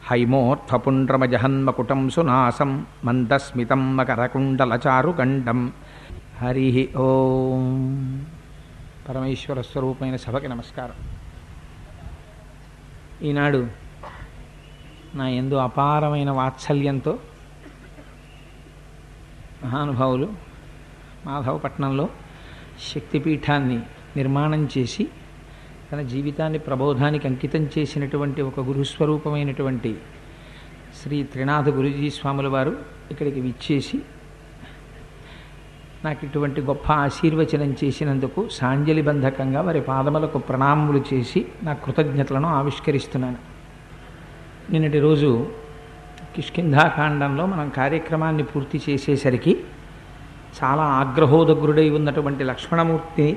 హైమోత్ఫపుండ్రమజహన్మకుటం సునాసం మందస్మితం మకరకుండలచారుగండం హరి ఓం పరమేశ్వర స్వరూపమైన సభకి నమస్కారం ఈనాడు నా ఎందు అపారమైన వాత్సల్యంతో మహానుభావులు మాధవపట్నంలో శక్తిపీఠాన్ని నిర్మాణం చేసి తన జీవితాన్ని ప్రబోధానికి అంకితం చేసినటువంటి ఒక గురుస్వరూపమైనటువంటి శ్రీ త్రినాథ గురుజీ స్వాముల వారు ఇక్కడికి విచ్చేసి నాకు ఇటువంటి గొప్ప ఆశీర్వచనం చేసినందుకు సాంజలి బంధకంగా వారి పాదములకు ప్రణామములు చేసి నా కృతజ్ఞతలను ఆవిష్కరిస్తున్నాను నిన్నటి రోజు కిష్కింధాకాండంలో మనం కార్యక్రమాన్ని పూర్తి చేసేసరికి చాలా ఆగ్రహోదగ్రుడై ఉన్నటువంటి లక్ష్మణమూర్తి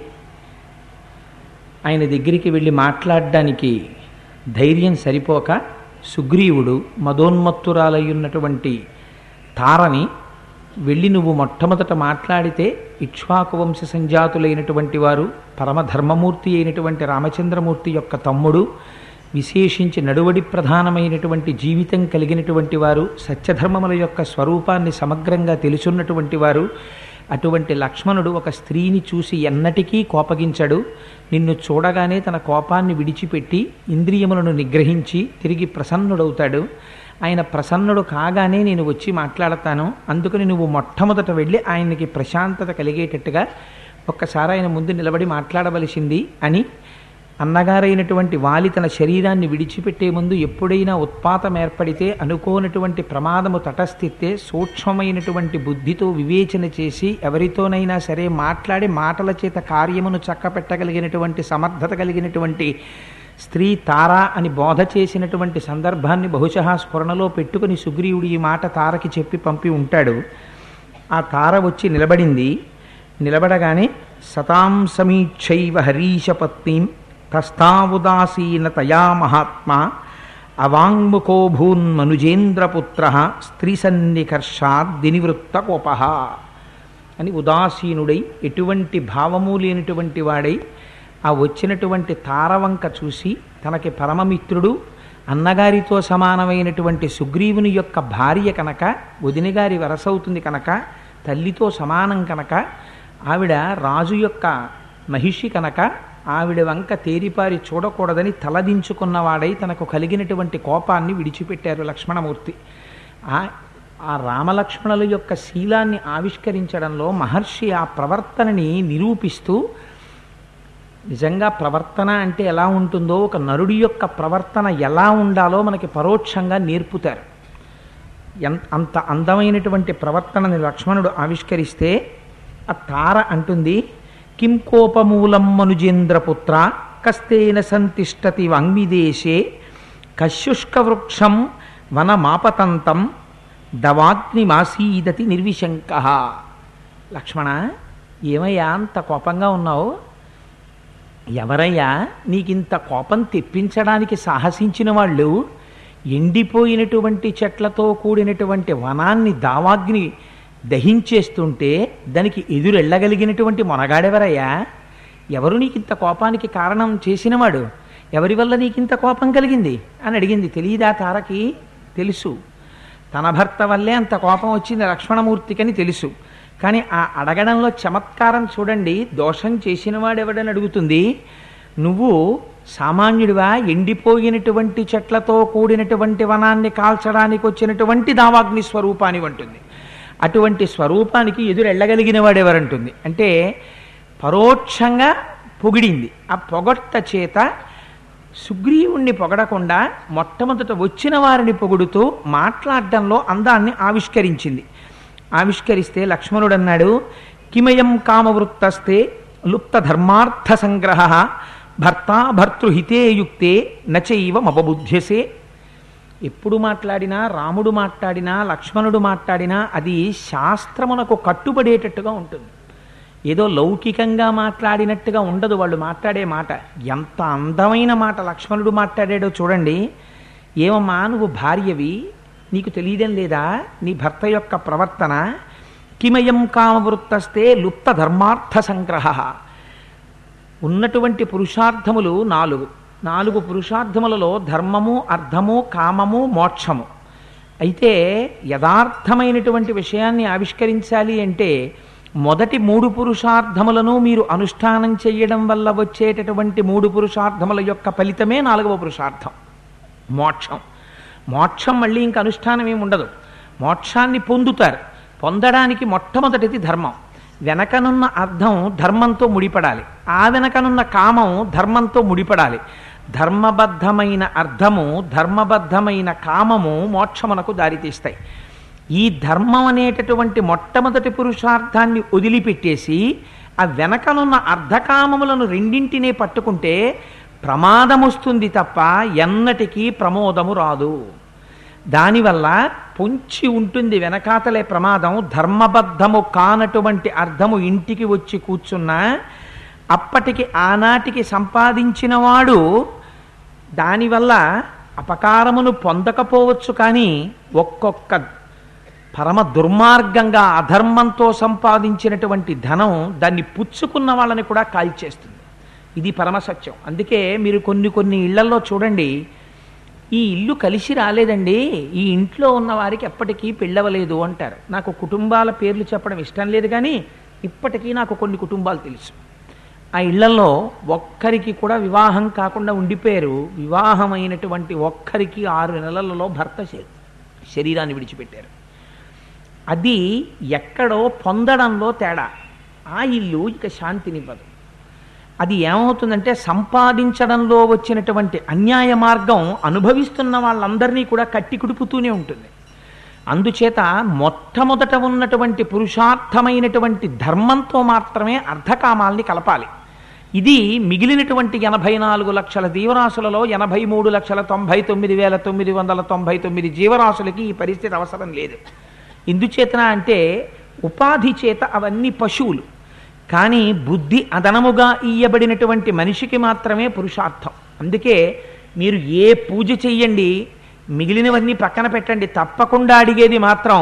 ఆయన దగ్గరికి వెళ్ళి మాట్లాడడానికి ధైర్యం సరిపోక సుగ్రీవుడు మదోన్మత్తురాలై ఉన్నటువంటి తారని వెళ్ళి నువ్వు మొట్టమొదట మాట్లాడితే ఇక్ష్వాకు వంశ సంజాతులైనటువంటి వారు పరమధర్మమూర్తి అయినటువంటి రామచంద్రమూర్తి యొక్క తమ్ముడు విశేషించి నడువడి ప్రధానమైనటువంటి జీవితం కలిగినటువంటి వారు సత్యధర్మముల యొక్క స్వరూపాన్ని సమగ్రంగా తెలుసున్నటువంటి వారు అటువంటి లక్ష్మణుడు ఒక స్త్రీని చూసి ఎన్నటికీ కోపగించడు నిన్ను చూడగానే తన కోపాన్ని విడిచిపెట్టి ఇంద్రియములను నిగ్రహించి తిరిగి ప్రసన్నుడవుతాడు ఆయన ప్రసన్నుడు కాగానే నేను వచ్చి మాట్లాడతాను అందుకని నువ్వు మొట్టమొదట వెళ్ళి ఆయనకి ప్రశాంతత కలిగేటట్టుగా ఒక్కసారి ఆయన ముందు నిలబడి మాట్లాడవలసింది అని అన్నగారైనటువంటి వాలి తన శరీరాన్ని విడిచిపెట్టే ముందు ఎప్పుడైనా ఉత్పాతం ఏర్పడితే అనుకోనటువంటి ప్రమాదము తటస్థిస్తే సూక్ష్మమైనటువంటి బుద్ధితో వివేచన చేసి ఎవరితోనైనా సరే మాట్లాడి మాటల చేత కార్యమును చక్కపెట్టగలిగినటువంటి సమర్థత కలిగినటువంటి స్త్రీ తార అని బోధ చేసినటువంటి సందర్భాన్ని బహుశా స్ఫురణలో పెట్టుకుని సుగ్రీవుడు ఈ మాట తారకి చెప్పి పంపి ఉంటాడు ఆ తార వచ్చి నిలబడింది నిలబడగానే సతాం సమీక్షైవ హరీశపత్నీం తస్థావుదాసీనతయా మహాత్మా అవాంగ్ముఖో భూన్మనుజేంద్రపుత్ర స్త్రీ సన్నికర్షాద్ దినివృత్త కోప అని ఉదాసీనుడై ఎటువంటి భావము లేనటువంటి వాడై ఆ వచ్చినటువంటి తారవంక చూసి తనకి పరమమిత్రుడు అన్నగారితో సమానమైనటువంటి సుగ్రీవుని యొక్క భార్య కనుక వదినగారి వరసవుతుంది కనుక తల్లితో సమానం కనుక ఆవిడ రాజు యొక్క మహిషి కనుక ఆవిడ వంక తేరిపారి చూడకూడదని తలదించుకున్నవాడై తనకు కలిగినటువంటి కోపాన్ని విడిచిపెట్టారు లక్ష్మణమూర్తి ఆ ఆ రామలక్ష్మణుల యొక్క శీలాన్ని ఆవిష్కరించడంలో మహర్షి ఆ ప్రవర్తనని నిరూపిస్తూ నిజంగా ప్రవర్తన అంటే ఎలా ఉంటుందో ఒక నరుడి యొక్క ప్రవర్తన ఎలా ఉండాలో మనకి పరోక్షంగా నేర్పుతారు ఎంత అంత అందమైనటువంటి ప్రవర్తనని లక్ష్మణుడు ఆవిష్కరిస్తే ఆ తార అంటుంది కిం కోపమూలం మనుజేంద్రపుత్ర కస్తేన సంతిష్టతి వాంగ్విదేశే కశుష్కవృక్షం వనమాపతంతం దవాగ్నిమాసీదతి నిర్విశంక లక్ష్మణ ఏమయ్యా అంత కోపంగా ఉన్నావు ఎవరయ్యా నీకింత కోపం తెప్పించడానికి సాహసించిన వాళ్ళు ఎండిపోయినటువంటి చెట్లతో కూడినటువంటి వనాన్ని దావాగ్ని దహించేస్తుంటే దానికి ఎదురెళ్ళగలిగినటువంటి మొనగాడెవరయ్యా ఎవరు నీకింత కోపానికి కారణం చేసినవాడు ఎవరి వల్ల నీకింత కోపం కలిగింది అని అడిగింది తెలియదా తారకి తెలుసు తన భర్త వల్లే అంత కోపం వచ్చింది లక్ష్మణమూర్తికని తెలుసు కానీ ఆ అడగడంలో చమత్కారం చూడండి దోషం చేసినవాడెవడని అడుగుతుంది నువ్వు సామాన్యుడివా ఎండిపోయినటువంటి చెట్లతో కూడినటువంటి వనాన్ని కాల్చడానికి వచ్చినటువంటి దావాగ్ని స్వరూపాన్ని అంటుంది అటువంటి స్వరూపానికి ఎదురెళ్ళగలిగిన వాడెవరంటుంది అంటే పరోక్షంగా పొగిడింది ఆ పొగట్ట చేత సుగ్రీవుణ్ణి పొగడకుండా మొట్టమొదట వచ్చిన వారిని పొగుడుతూ మాట్లాడడంలో అందాన్ని ఆవిష్కరించింది ఆవిష్కరిస్తే లక్ష్మణుడు అన్నాడు కిమయం కామవృత్తస్తే లుప్త ధర్మార్థ సంగ్రహ భర్త భర్తృహితే యుక్తే నచైవ మపబుద్ధ్యసే ఎప్పుడు మాట్లాడినా రాముడు మాట్లాడినా లక్ష్మణుడు మాట్లాడినా అది శాస్త్రమునకు కట్టుబడేటట్టుగా ఉంటుంది ఏదో లౌకికంగా మాట్లాడినట్టుగా ఉండదు వాళ్ళు మాట్లాడే మాట ఎంత అందమైన మాట లక్ష్మణుడు మాట్లాడాడో చూడండి ఏమమ్మా నువ్వు భార్యవి నీకు తెలియడం లేదా నీ భర్త యొక్క ప్రవర్తన కిమయం కామవృత్తస్తే లుప్త ధర్మార్థ సంగ్రహ ఉన్నటువంటి పురుషార్థములు నాలుగు నాలుగు పురుషార్థములలో ధర్మము అర్థము కామము మోక్షము అయితే యథార్థమైనటువంటి విషయాన్ని ఆవిష్కరించాలి అంటే మొదటి మూడు పురుషార్థములను మీరు అనుష్ఠానం చేయడం వల్ల వచ్చేటటువంటి మూడు పురుషార్థముల యొక్క ఫలితమే నాలుగవ పురుషార్థం మోక్షం మోక్షం మళ్ళీ ఇంక అనుష్ఠానం ఏమి ఉండదు మోక్షాన్ని పొందుతారు పొందడానికి మొట్టమొదటిది ధర్మం వెనకనున్న అర్థం ధర్మంతో ముడిపడాలి ఆ వెనకనున్న కామం ధర్మంతో ముడిపడాలి ధర్మబద్ధమైన అర్థము ధర్మబద్ధమైన కామము మోక్షమునకు దారితీస్తాయి ఈ ధర్మం అనేటటువంటి మొట్టమొదటి పురుషార్థాన్ని వదిలిపెట్టేసి ఆ వెనకనున్న అర్ధకామములను రెండింటినే పట్టుకుంటే ప్రమాదం వస్తుంది తప్ప ఎన్నటికీ ప్రమోదము రాదు దానివల్ల పొంచి ఉంటుంది వెనకాతలే ప్రమాదం ధర్మబద్ధము కానటువంటి అర్థము ఇంటికి వచ్చి కూర్చున్నా అప్పటికి ఆనాటికి సంపాదించిన వాడు దానివల్ల అపకారమును పొందకపోవచ్చు కానీ ఒక్కొక్క పరమ దుర్మార్గంగా అధర్మంతో సంపాదించినటువంటి ధనం దాన్ని పుచ్చుకున్న వాళ్ళని కూడా కాల్చేస్తుంది ఇది పరమసత్యం అందుకే మీరు కొన్ని కొన్ని ఇళ్లలో చూడండి ఈ ఇల్లు కలిసి రాలేదండి ఈ ఇంట్లో ఉన్న వారికి ఎప్పటికీ పెళ్ళవలేదు అంటారు నాకు కుటుంబాల పేర్లు చెప్పడం ఇష్టం లేదు కానీ ఇప్పటికీ నాకు కొన్ని కుటుంబాలు తెలుసు ఆ ఇళ్లలో ఒక్కరికి కూడా వివాహం కాకుండా ఉండిపోయారు వివాహమైనటువంటి ఒక్కరికి ఆరు నెలలలో భర్త శ- శరీరాన్ని విడిచిపెట్టారు అది ఎక్కడో పొందడంలో తేడా ఆ ఇల్లు ఇక శాంతినివ్వదు అది ఏమవుతుందంటే సంపాదించడంలో వచ్చినటువంటి అన్యాయ మార్గం అనుభవిస్తున్న వాళ్ళందరినీ కూడా కట్టి కుడుపుతూనే ఉంటుంది అందుచేత మొట్టమొదట ఉన్నటువంటి పురుషార్థమైనటువంటి ధర్మంతో మాత్రమే అర్ధకామాల్ని కలపాలి ఇది మిగిలినటువంటి ఎనభై నాలుగు లక్షల జీవరాశులలో ఎనభై మూడు లక్షల తొంభై తొమ్మిది వేల తొమ్మిది వందల తొంభై తొమ్మిది జీవరాశులకి ఈ పరిస్థితి అవసరం లేదు ఎందుచేతన అంటే ఉపాధి చేత అవన్నీ పశువులు కానీ బుద్ధి అదనముగా ఇయ్యబడినటువంటి మనిషికి మాత్రమే పురుషార్థం అందుకే మీరు ఏ పూజ చెయ్యండి మిగిలినవన్నీ పక్కన పెట్టండి తప్పకుండా అడిగేది మాత్రం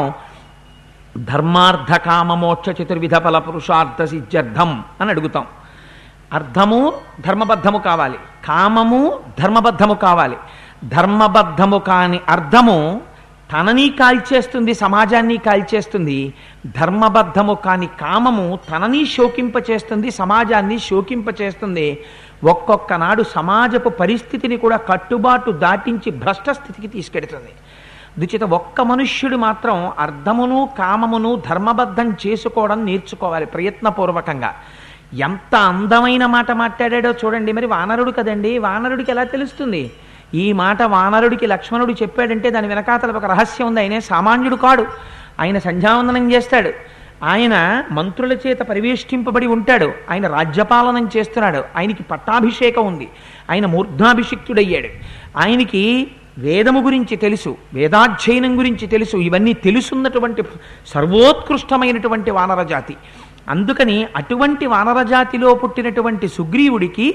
ధర్మార్థ కామ మోక్ష చతుర్విధ ఫల పురుషార్థ సిద్ధ్యర్థం అని అడుగుతాం అర్థము ధర్మబద్ధము కావాలి కామము ధర్మబద్ధము కావాలి ధర్మబద్ధము కాని అర్థము తనని కాల్చేస్తుంది సమాజాన్ని కాల్చేస్తుంది ధర్మబద్ధము కాని కామము తనని శోకింపచేస్తుంది సమాజాన్ని శోకింపచేస్తుంది ఒక్కొక్క నాడు సమాజపు పరిస్థితిని కూడా కట్టుబాటు దాటించి భ్రష్ట స్థితికి తీసుకెడుతుంది దుచిత ఒక్క మనుష్యుడు మాత్రం అర్థమును కామమును ధర్మబద్ధం చేసుకోవడం నేర్చుకోవాలి ప్రయత్నపూర్వకంగా ఎంత అందమైన మాట మాట్లాడాడో చూడండి మరి వానరుడు కదండి వానరుడికి ఎలా తెలుస్తుంది ఈ మాట వానరుడికి లక్ష్మణుడు చెప్పాడంటే దాని వెనకాతల ఒక రహస్యం ఉంది ఆయనే సామాన్యుడు కాడు ఆయన సంధ్యావందనం చేస్తాడు ఆయన మంత్రుల చేత పరివేష్టింపబడి ఉంటాడు ఆయన రాజ్యపాలనం చేస్తున్నాడు ఆయనకి పట్టాభిషేకం ఉంది ఆయన మూర్ధాభిషిక్తుడయ్యాడు ఆయనకి వేదము గురించి తెలుసు వేదాధ్యయనం గురించి తెలుసు ఇవన్నీ తెలుసున్నటువంటి సర్వోత్కృష్టమైనటువంటి వానర జాతి అందుకని అటువంటి వానర జాతిలో పుట్టినటువంటి సుగ్రీవుడికి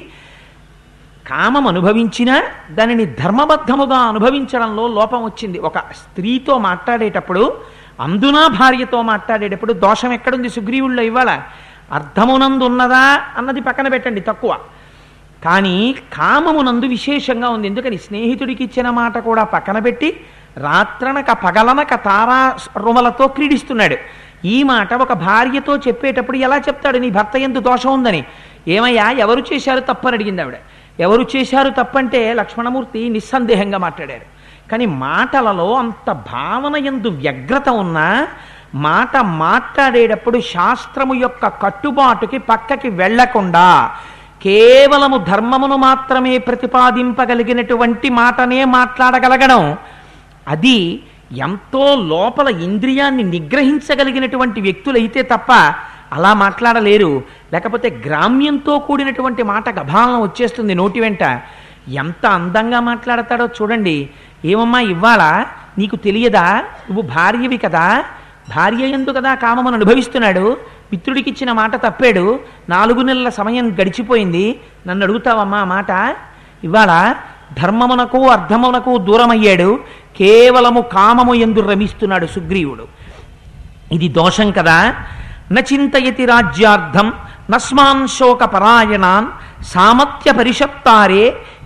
కామం అనుభవించినా దానిని ధర్మబద్ధముగా అనుభవించడంలో లోపం వచ్చింది ఒక స్త్రీతో మాట్లాడేటప్పుడు అందునా భార్యతో మాట్లాడేటప్పుడు దోషం ఎక్కడుంది సుగ్రీవుల్లో ఇవాళ అర్థమునందు ఉన్నదా అన్నది పక్కన పెట్టండి తక్కువ కానీ కామమునందు విశేషంగా ఉంది ఎందుకని స్నేహితుడికి ఇచ్చిన మాట కూడా పక్కన పెట్టి రాత్రనక పగలనక తారా రుమలతో క్రీడిస్తున్నాడు ఈ మాట ఒక భార్యతో చెప్పేటప్పుడు ఎలా చెప్తాడు నీ భర్త ఎందు దోషం ఉందని ఏమయ్యా ఎవరు చేశారు తప్పని అడిగింది ఆవిడ ఎవరు చేశారు తప్పంటే లక్ష్మణమూర్తి నిస్సందేహంగా మాట్లాడారు కానీ మాటలలో అంత భావన ఎందు వ్యగ్రత ఉన్నా మాట మాట్లాడేటప్పుడు శాస్త్రము యొక్క కట్టుబాటుకి పక్కకి వెళ్లకుండా కేవలము ధర్మమును మాత్రమే ప్రతిపాదింపగలిగినటువంటి మాటనే మాట్లాడగలగడం అది ఎంతో లోపల ఇంద్రియాన్ని నిగ్రహించగలిగినటువంటి వ్యక్తులైతే తప్ప అలా మాట్లాడలేరు లేకపోతే గ్రామ్యంతో కూడినటువంటి మాట గభాలం వచ్చేస్తుంది నోటి వెంట ఎంత అందంగా మాట్లాడతాడో చూడండి ఏమమ్మా ఇవ్వాలా నీకు తెలియదా నువ్వు భార్యవి కదా భార్య ఎందు కదా కామమును అనుభవిస్తున్నాడు మిత్రుడికి ఇచ్చిన మాట తప్పాడు నాలుగు నెలల సమయం గడిచిపోయింది నన్ను అడుగుతావమ్మా ఆ మాట ఇవాళ ధర్మమునకు అర్థమునకు దూరమయ్యాడు కేవలము కామము ఎందు రమిస్తున్నాడు సుగ్రీవుడు ఇది దోషం కదా నచింతయతి రాజ్యార్థం నస్మాన్ శోక పరాయణాన్ సామత్య పరిషప్తారే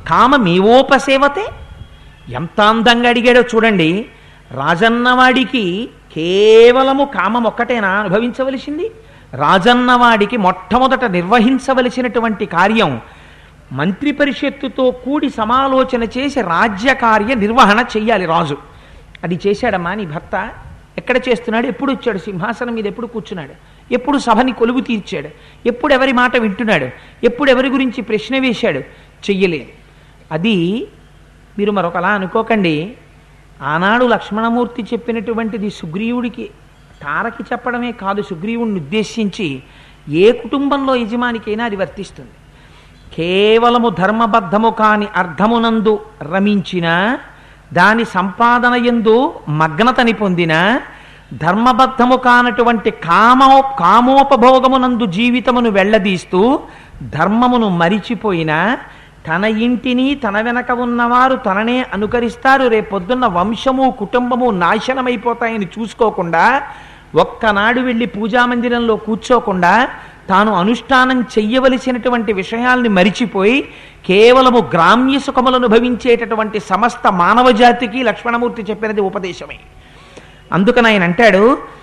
కామమేవోపసేవతే ఎంత అందంగా అడిగాడో చూడండి రాజన్నవాడికి కేవలము కామం ఒక్కటేనా అనుభవించవలసింది రాజన్నవాడికి మొట్టమొదట నిర్వహించవలసినటువంటి కార్యం మంత్రి పరిషత్తుతో కూడి సమాలోచన చేసి రాజ్య కార్య నిర్వహణ చెయ్యాలి రాజు అది చేశాడమ్మా నీ భర్త ఎక్కడ చేస్తున్నాడు ఎప్పుడు వచ్చాడు సింహాసనం మీద ఎప్పుడు కూర్చున్నాడు ఎప్పుడు సభని కొలువు తీర్చాడు ఎప్పుడు ఎవరి మాట వింటున్నాడు ఎప్పుడు ఎవరి గురించి ప్రశ్న వేశాడు చెయ్యలేదు అది మీరు మరొకలా అనుకోకండి ఆనాడు లక్ష్మణమూర్తి చెప్పినటువంటిది సుగ్రీవుడికి తారకి చెప్పడమే కాదు సుగ్రీవుడిని ఉద్దేశించి ఏ కుటుంబంలో యజమానికైనా అది వర్తిస్తుంది కేవలము ధర్మబద్ధము కాని అర్థమునందు రమించిన దాని సంపాదన ఎందు మగ్నతని పొందిన ధర్మబద్ధము కానటువంటి కామో కామోపభోగమునందు జీవితమును వెళ్ళదీస్తూ ధర్మమును మరిచిపోయిన తన ఇంటిని తన వెనక ఉన్నవారు తననే అనుకరిస్తారు రేపొద్దున్న వంశము కుటుంబము నాశనమైపోతాయని చూసుకోకుండా ఒక్కనాడు వెళ్ళి పూజామందిరంలో కూర్చోకుండా తాను అనుష్ఠానం చెయ్యవలసినటువంటి విషయాల్ని మరిచిపోయి కేవలము గ్రామ్య సుఖములు అనుభవించేటటువంటి సమస్త మానవ జాతికి లక్ష్మణమూర్తి చెప్పినది ఉపదేశమే అందుకని ఆయన అంటాడు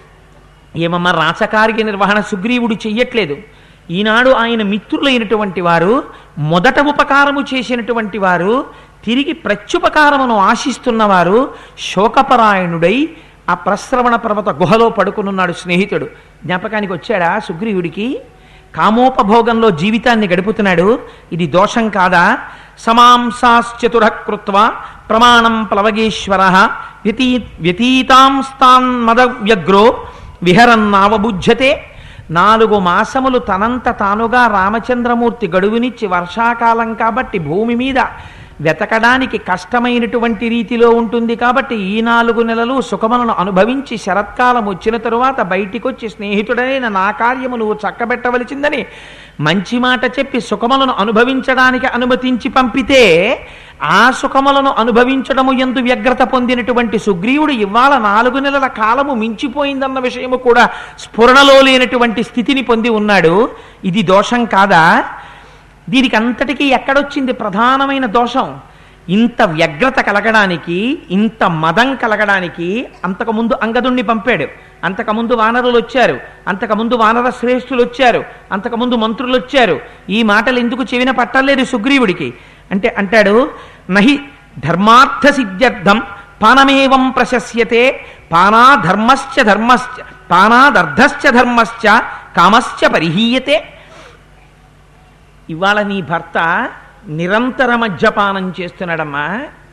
ఏమమ్మా రాచకార్య నిర్వహణ సుగ్రీవుడు చెయ్యట్లేదు ఈనాడు ఆయన మిత్రులైనటువంటి వారు మొదట ఉపకారము చేసినటువంటి వారు తిరిగి ప్రత్యుపకారమును ఆశిస్తున్నవారు శోకపరాయణుడై ఆ ప్రశ్రవణ పర్వత గుహలో పడుకునున్నాడు స్నేహితుడు జ్ఞాపకానికి వచ్చాడా సుగ్రీవుడికి కామోపభోగంలో జీవితాన్ని గడుపుతున్నాడు ఇది దోషం కాదా సమాంసాశ్చతుర కృత్వ ప్రమాణం ప్లవగేశ్వర వ్యతీ వ్యతీతాంస్తాన్ మదవ్యగ్రో విహరన్నావబుజ్యతే నాలుగు మాసములు తనంత తానుగా రామచంద్రమూర్తి గడువునిచ్చి వర్షాకాలం కాబట్టి భూమి మీద వెతకడానికి కష్టమైనటువంటి రీతిలో ఉంటుంది కాబట్టి ఈ నాలుగు నెలలు సుఖములను అనుభవించి శరత్కాలం వచ్చిన తరువాత బయటికొచ్చి స్నేహితుడైన నా కార్యము నువ్వు చక్కబెట్టవలసిందని మంచి మాట చెప్పి సుఖములను అనుభవించడానికి అనుమతించి పంపితే ఆ సుఖములను అనుభవించడము ఎందు వ్యగ్రత పొందినటువంటి సుగ్రీవుడు ఇవాళ నాలుగు నెలల కాలము మించిపోయిందన్న విషయము కూడా స్ఫురణలో లేనటువంటి స్థితిని పొంది ఉన్నాడు ఇది దోషం కాదా దీనికి అంతటికీ ఎక్కడొచ్చింది ప్రధానమైన దోషం ఇంత వ్యగ్రత కలగడానికి ఇంత మదం కలగడానికి అంతకుముందు అంగదుణ్ణి పంపాడు అంతకుముందు వానరులు వచ్చారు అంతకుముందు వానర శ్రేష్ఠులు వచ్చారు అంతకుముందు మంత్రులు వచ్చారు ఈ మాటలు ఎందుకు చెవిన పట్టలేదు సుగ్రీవుడికి అంటే అంటాడు నహి ధర్మార్థ సిద్ధ్యర్థం పానమేవం ప్రశస్యతే పానా ధర్మశ్చ ధర్మశ్చ పానాదర్ధశ్చ ధర్మశ్చ కామశ్చ పరిహీయతే ఇవాళ నీ భర్త నిరంతర మద్యపానం చేస్తున్నాడమ్మా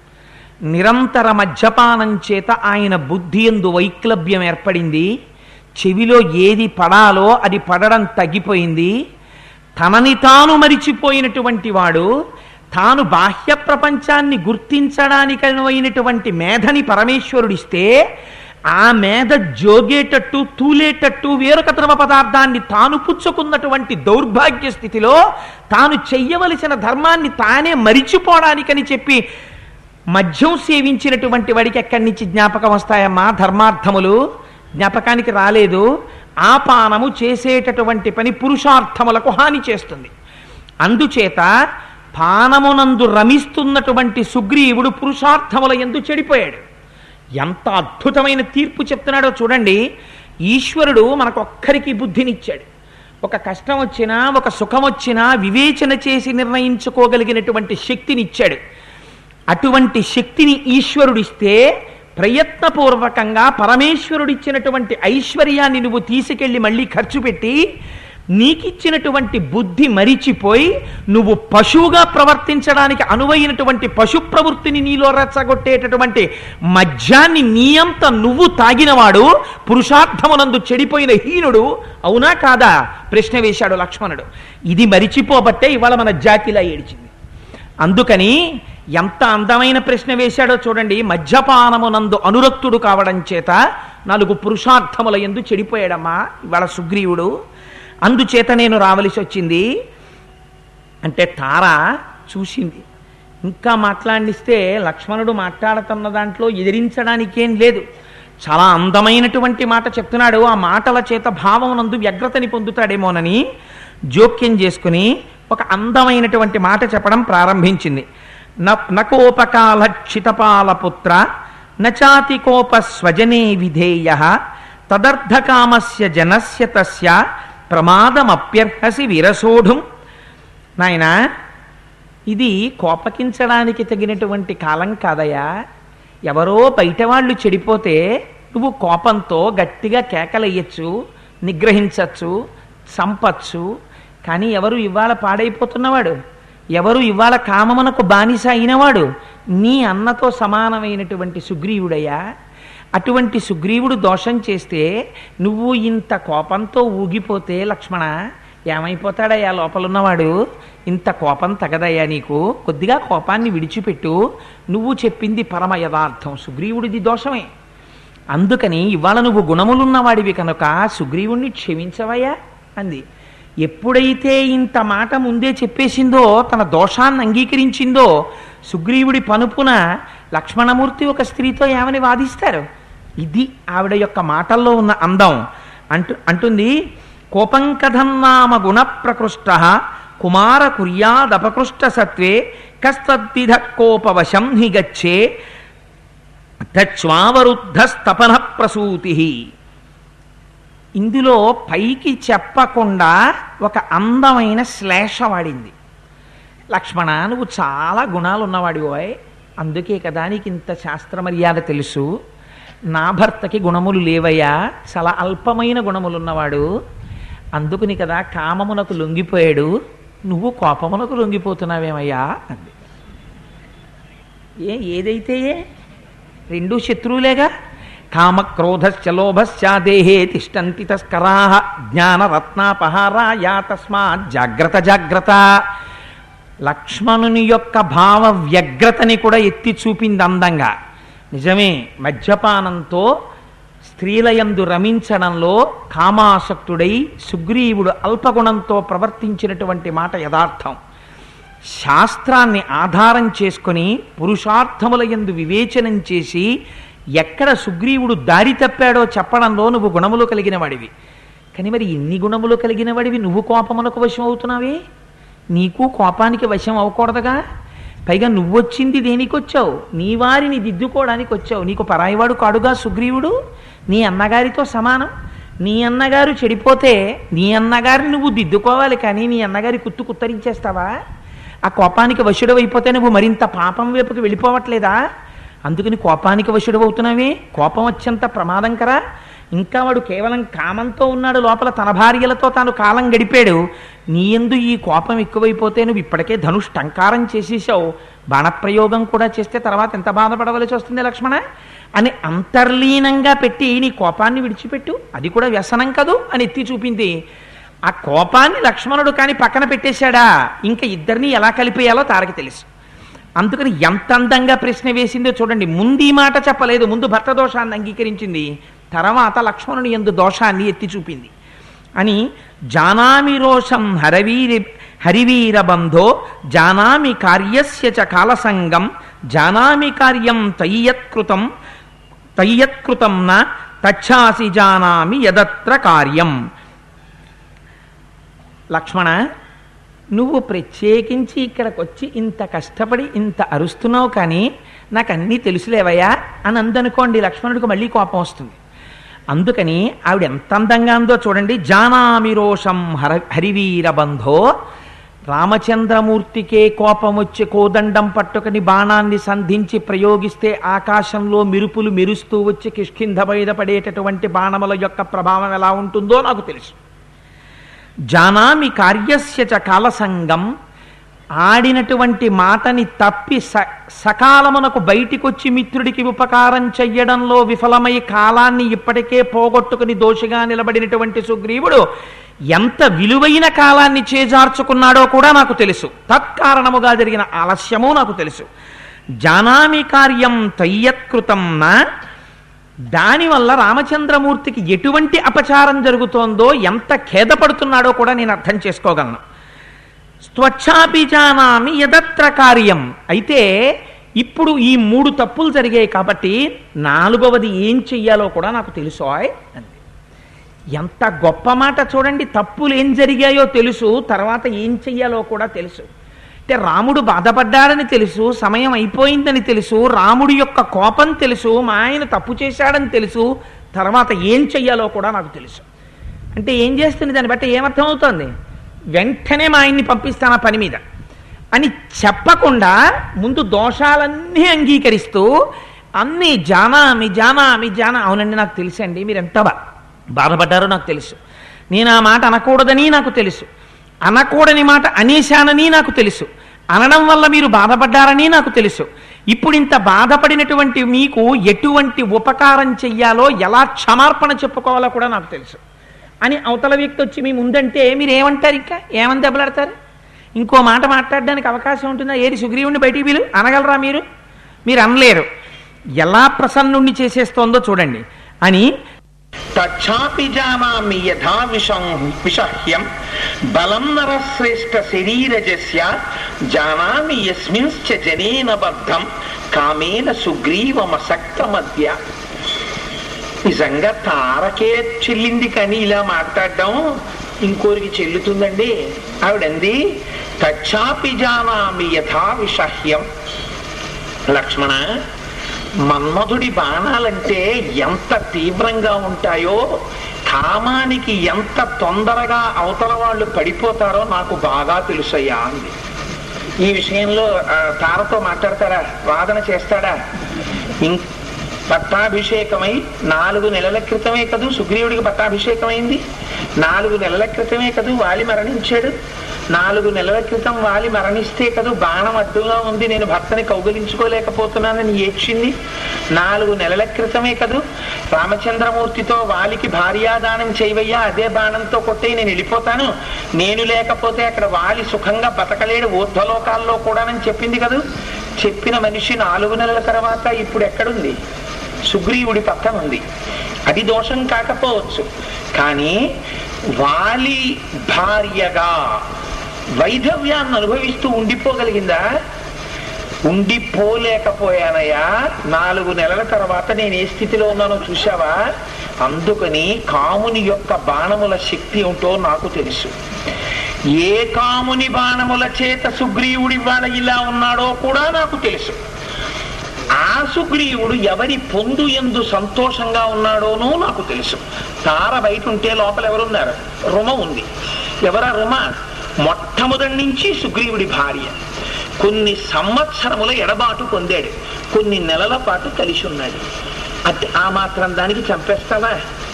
నిరంతర మద్యపానం చేత ఆయన బుద్ధి ఎందు వైక్లభ్యం ఏర్పడింది చెవిలో ఏది పడాలో అది పడడం తగ్గిపోయింది తనని తాను మరిచిపోయినటువంటి వాడు తాను బాహ్య ప్రపంచాన్ని గుర్తించడానికి అనువైనటువంటి మేధని పరమేశ్వరుడిస్తే ఆ మేధ జోగేటట్టు తూలేటట్టు వేరొక ద్రవ పదార్థాన్ని తాను పుచ్చుకున్నటువంటి దౌర్భాగ్య స్థితిలో తాను చెయ్యవలసిన ధర్మాన్ని తానే మరిచిపోవడానికని చెప్పి మద్యం సేవించినటువంటి వాడికి ఎక్కడి నుంచి జ్ఞాపకం వస్తాయమ్మా ధర్మార్థములు జ్ఞాపకానికి రాలేదు ఆ పానము చేసేటటువంటి పని పురుషార్థములకు హాని చేస్తుంది అందుచేత పానమునందు రమిస్తున్నటువంటి సుగ్రీవుడు పురుషార్థముల ఎందు చెడిపోయాడు ఎంత అద్భుతమైన తీర్పు చెప్తున్నాడో చూడండి ఈశ్వరుడు మనకొక్కరికి బుద్ధినిచ్చాడు ఒక కష్టం వచ్చినా ఒక సుఖం వచ్చినా వివేచన చేసి నిర్ణయించుకోగలిగినటువంటి శక్తినిచ్చాడు అటువంటి శక్తిని ఈశ్వరుడిస్తే ప్రయత్నపూర్వకంగా పరమేశ్వరుడిచ్చినటువంటి ఐశ్వర్యాన్ని నువ్వు తీసుకెళ్ళి మళ్ళీ ఖర్చు పెట్టి నీకిచ్చినటువంటి బుద్ధి మరిచిపోయి నువ్వు పశువుగా ప్రవర్తించడానికి అనువైనటువంటి పశు ప్రవృత్తిని నీలో రెచ్చగొట్టేటటువంటి మద్యాన్ని నీయంత నువ్వు తాగినవాడు పురుషార్థమునందు చెడిపోయిన హీనుడు అవునా కాదా ప్రశ్న వేశాడు లక్ష్మణుడు ఇది మరిచిపోబట్టే ఇవాళ మన జాతిలా ఏడిచింది అందుకని ఎంత అందమైన ప్రశ్న వేశాడో చూడండి మద్యపానమునందు అనురక్తుడు కావడం చేత నాలుగు పురుషార్థముల ఎందు చెడిపోయాడమ్మా ఇవాళ సుగ్రీవుడు అందుచేత నేను రావలసి వచ్చింది అంటే తార చూసింది ఇంకా మాట్లాడిస్తే లక్ష్మణుడు మాట్లాడుతున్న దాంట్లో ఎదిరించడానికేం లేదు చాలా అందమైనటువంటి మాట చెప్తున్నాడు ఆ మాటల చేత భావమునందు వ్యగ్రతని పొందుతాడేమోనని జోక్యం చేసుకుని ఒక అందమైనటువంటి మాట చెప్పడం ప్రారంభించింది నకోపకాలక్షితపాలపుత్ర నచాతి కోప స్వజనే విధేయ తదర్థకామస్య జనస్య తస్య ప్రమాదమప్యర్హసి విరసోఢుం నాయనా ఇది కోపకించడానికి తగినటువంటి కాలం కాదయ్యా ఎవరో బయట వాళ్ళు చెడిపోతే నువ్వు కోపంతో గట్టిగా కేకలయ్యచ్చు నిగ్రహించచ్చు చంపచ్చు కానీ ఎవరు ఇవాళ పాడైపోతున్నవాడు ఎవరు ఇవాళ కామమునకు బానిస అయినవాడు నీ అన్నతో సమానమైనటువంటి సుగ్రీవుడయ్యా అటువంటి సుగ్రీవుడు దోషం చేస్తే నువ్వు ఇంత కోపంతో ఊగిపోతే లక్ష్మణ ఏమైపోతాడయ్యా లోపలున్నవాడు ఇంత కోపం తగదయ్యా నీకు కొద్దిగా కోపాన్ని విడిచిపెట్టు నువ్వు చెప్పింది పరమ యథార్థం సుగ్రీవుడిది దోషమే అందుకని ఇవాళ నువ్వు గుణములున్నవాడివి కనుక సుగ్రీవుణ్ణి క్షమించవయ్యా అంది ఎప్పుడైతే ఇంత మాట ముందే చెప్పేసిందో తన దోషాన్ని అంగీకరించిందో సుగ్రీవుడి పనుపున లక్ష్మణమూర్తి ఒక స్త్రీతో ఏమని వాదిస్తారు ఇది ఆవిడ యొక్క మాటల్లో ఉన్న అందం అంటు అంటుంది కోపం కథన్నామ గుణ ప్రకృష్ట కుమార కుర్యాదపకృష్ట సత్వే కస్తద్విధ కోపవశం హి గచ్చే తచ్వావరుద్ధస్తపన ప్రసూతి ఇందులో పైకి చెప్పకుండా ఒక అందమైన శ్లేష వాడింది లక్ష్మణ నువ్వు చాలా గుణాలు ఉన్నవాడి ఓయ్ అందుకే కదా నీకు ఇంత శాస్త్ర మర్యాద తెలుసు నా భర్తకి గుణములు లేవయ్యా చాలా అల్పమైన గుణములున్నవాడు అందుకుని కదా కామమునకు లొంగిపోయాడు నువ్వు కోపమునకు లొంగిపోతున్నావేమయ్యా అంది ఏ ఏదైతే ఏ? రెండు శత్రువులేగా కామక్రోధశ్చ లోభశ్చ దేహే తిష్టంతి తస్కరా జ్ఞానరత్నాపహారాయా తస్మాత్ జాగ్రత్త జాగ్రత్త లక్ష్మణుని యొక్క భావ వ్యగ్రతని కూడా ఎత్తి చూపింది అందంగా నిజమే మద్యపానంతో స్త్రీలయందు రమించడంలో కామాసక్తుడై సుగ్రీవుడు అల్పగుణంతో ప్రవర్తించినటువంటి మాట యథార్థం శాస్త్రాన్ని ఆధారం చేసుకొని పురుషార్థముల యందు వివేచనం చేసి ఎక్కడ సుగ్రీవుడు దారి తప్పాడో చెప్పడంలో నువ్వు గుణములు కలిగిన వాడివి కానీ మరి ఇన్ని గుణములు కలిగిన వాడివి నువ్వు కోపమునకు వశం అవుతున్నావే నీకు కోపానికి వశం అవ్వకూడదుగా పైగా నువ్వొచ్చింది దేనికి వచ్చావు నీ వారిని దిద్దుకోవడానికి వచ్చావు నీకు పరాయివాడు కాడుగా సుగ్రీవుడు నీ అన్నగారితో సమానం నీ అన్నగారు చెడిపోతే నీ అన్నగారిని నువ్వు దిద్దుకోవాలి కానీ నీ అన్నగారి కుత్తు కుత్తరించేస్తావా ఆ కోపానికి వశుడవైపోతే నువ్వు మరింత పాపం వైపుకి వెళ్ళిపోవట్లేదా అందుకని కోపానికి వశుడవవుతున్నావే కోపం వచ్చేంత ప్రమాదంకరా ఇంకా వాడు కేవలం కామంతో ఉన్నాడు లోపల తన భార్యలతో తాను కాలం గడిపాడు నీ ఎందు ఈ కోపం ఎక్కువైపోతే నువ్వు ఇప్పటికే ధనుష్ టంకారం చేసేసావు బాణప్రయోగం కూడా చేస్తే తర్వాత ఎంత బాధపడవలసి వస్తుంది లక్ష్మణ అని అంతర్లీనంగా పెట్టి నీ కోపాన్ని విడిచిపెట్టు అది కూడా వ్యసనం కదూ అని ఎత్తి చూపింది ఆ కోపాన్ని లక్ష్మణుడు కానీ పక్కన పెట్టేశాడా ఇంకా ఇద్దరిని ఎలా కలిపేయాలో తారకి తెలుసు అందుకని ఎంత అందంగా ప్రశ్న వేసిందో చూడండి ముందు ఈ మాట చెప్పలేదు ముందు భర్త దోషాన్ని అంగీకరించింది తర్వాత లక్ష్మణుని ఎందు దోషాన్ని ఎత్తి చూపింది అని జానామి రోషం హరవీరి హరివీర బంధో జానామి కార్యస్య చ కాలసంగం జానామి కార్యం తయ్యత్కృతం తయ్యత్కృతం న తచ్చాసి జానామి యదత్ర కార్యం లక్ష్మణ నువ్వు ప్రత్యేకించి ఇక్కడికి వచ్చి ఇంత కష్టపడి ఇంత అరుస్తున్నావు కానీ నాకు అన్నీ తెలుసులేవయ్యా అని అందనుకోండి లక్ష్మణుడికి మళ్ళీ కోపం వస్తుంది అందుకని ఆవిడ ఎంత అందంగా ఉందో చూడండి జానామి రోషం హర హరివీర బంధో రామచంద్రమూర్తికే కోపం వచ్చి కోదండం పట్టుకుని బాణాన్ని సంధించి ప్రయోగిస్తే ఆకాశంలో మెరుపులు మెరుస్తూ వచ్చి కిష్కింధ మీద పడేటటువంటి బాణముల యొక్క ప్రభావం ఎలా ఉంటుందో నాకు తెలుసు జానామి కార్యస్య చ కాలసంగం ఆడినటువంటి మాటని తప్పి స సకాలమునకు బయటికొచ్చి మిత్రుడికి ఉపకారం చెయ్యడంలో విఫలమై కాలాన్ని ఇప్పటికే పోగొట్టుకుని దోషిగా నిలబడినటువంటి సుగ్రీవుడు ఎంత విలువైన కాలాన్ని చేజార్చుకున్నాడో కూడా నాకు తెలుసు తత్కారణముగా జరిగిన ఆలస్యము నాకు తెలుసు జానామి కార్యం తయ్యత్కృతం నా దానివల్ల రామచంద్రమూర్తికి ఎటువంటి అపచారం జరుగుతోందో ఎంత ఖేదపడుతున్నాడో కూడా నేను అర్థం చేసుకోగలను స్వచ్ఛాపి జానామి యదత్ర కార్యం అయితే ఇప్పుడు ఈ మూడు తప్పులు జరిగాయి కాబట్టి నాలుగవది ఏం చెయ్యాలో కూడా నాకు తెలుసు ఆయ్ అంది ఎంత గొప్ప మాట చూడండి తప్పులు ఏం జరిగాయో తెలుసు తర్వాత ఏం చెయ్యాలో కూడా తెలుసు అంటే రాముడు బాధపడ్డాడని తెలుసు సమయం అయిపోయిందని తెలుసు రాముడి యొక్క కోపం తెలుసు మా ఆయన తప్పు చేశాడని తెలుసు తర్వాత ఏం చెయ్యాలో కూడా నాకు తెలుసు అంటే ఏం చేస్తుంది దాన్ని బట్టి ఏమర్థం అవుతోంది వెంటనే మా ఆయన్ని పంపిస్తాను ఆ పని మీద అని చెప్పకుండా ముందు దోషాలన్నీ అంగీకరిస్తూ అన్నీ జానామి జానామి జానా అవునండి నాకు తెలుసండి మీరు ఎంత బా బాధపడ్డారో నాకు తెలుసు నేను ఆ మాట అనకూడదని నాకు తెలుసు అనకూడని మాట అనేశానని నాకు తెలుసు అనడం వల్ల మీరు బాధపడ్డారని నాకు తెలుసు ఇప్పుడు ఇంత బాధపడినటువంటి మీకు ఎటువంటి ఉపకారం చెయ్యాలో ఎలా క్షమార్పణ చెప్పుకోవాలో కూడా నాకు తెలుసు అని అవతల వ్యక్తి వచ్చి మీ ముందంటే మీరు ఏమంటారు ఇంకా ఏమని దెబ్బలాడతారు ఇంకో మాట మాట్లాడడానికి అవకాశం ఉంటుందా ఏది సుగ్రీవుని బయటికి వీలు అనగలరా మీరు మీరు అనలేరు ఎలా ప్రసన్నుణ్ణి చేసేస్తోందో చూడండి అని తచ్చాపి జానామి యథా విషం విషహ్యం బలం నరశ్రేష్ఠ శరీరజస్య జానామి యస్మింశ్చ జనేన బద్ధం కామేన సుగ్రీవమసక్త మధ్య నిజంగా తారకే చెల్లింది కానీ ఇలా మాట్లాడడం ఇంకోరికి చెల్లుతుందండి ఆవిడంది తచ్చాపి జానామి యథా విషహ్యం లక్ష్మణ మన్మధుడి బాణాలంటే ఎంత తీవ్రంగా ఉంటాయో కామానికి ఎంత తొందరగా అవతల వాళ్ళు పడిపోతారో నాకు బాగా తెలుసయ్యా అంది ఈ విషయంలో ఆ, తారతో మాట్లాడతాడా వాదన చేస్తాడా ఇం పట్టాభిషేకమై నాలుగు నెలల క్రితమే కదూ సుగ్రీవుడికి పట్టాభిషేకమైంది నాలుగు నెలల క్రితమే కదూ వాలి మరణించాడు నాలుగు నెలల క్రితం వాలి మరణిస్తే కదూ బాణం అడ్డుగా ఉంది నేను భర్తని కౌగలించుకోలేకపోతున్నానని ఏడ్చింది నాలుగు నెలల క్రితమే కదూ రామచంద్రమూర్తితో వాలికి భార్యాదానం చేయవయ్యా అదే బాణంతో కొట్టే నేను వెళ్ళిపోతాను నేను లేకపోతే అక్కడ వాలి సుఖంగా బతకలేడు ఊర్ధ్వలోకాల్లో కూడానని చెప్పింది కదూ చెప్పిన మనిషి నాలుగు నెలల తర్వాత ఇప్పుడు ఎక్కడుంది సుగ్రీవుడి పక్కన ఉంది అది దోషం కాకపోవచ్చు కానీ వాలి భార్యగా వైధవ్యాన్ని అనుభవిస్తూ ఉండిపోగలిగిందా ఉండిపోలేకపోయానయ్యా నాలుగు నెలల తర్వాత నేను ఏ స్థితిలో ఉన్నానో చూశావా అందుకని కాముని యొక్క బాణముల శక్తి ఏమిటో నాకు తెలుసు ఏ కాముని బాణముల చేత సుగ్రీవుడి వాళ్ళ ఇలా ఉన్నాడో కూడా నాకు తెలుసు ఆ సుగ్రీవుడు ఎవరి పొందు ఎందు సంతోషంగా ఉన్నాడోనో నాకు తెలుసు తార బయట ఉంటే లోపల ఎవరున్నారు రుమ ఉంది ఎవరా రుమ మొట్టమొదటి నుంచి సుగ్రీవుడి భార్య కొన్ని సంవత్సరముల ఎడబాటు పొందాడు కొన్ని నెలల పాటు కలిసి ఉన్నాడు అది ఆ మాత్రం దానికి చంపేస్తావా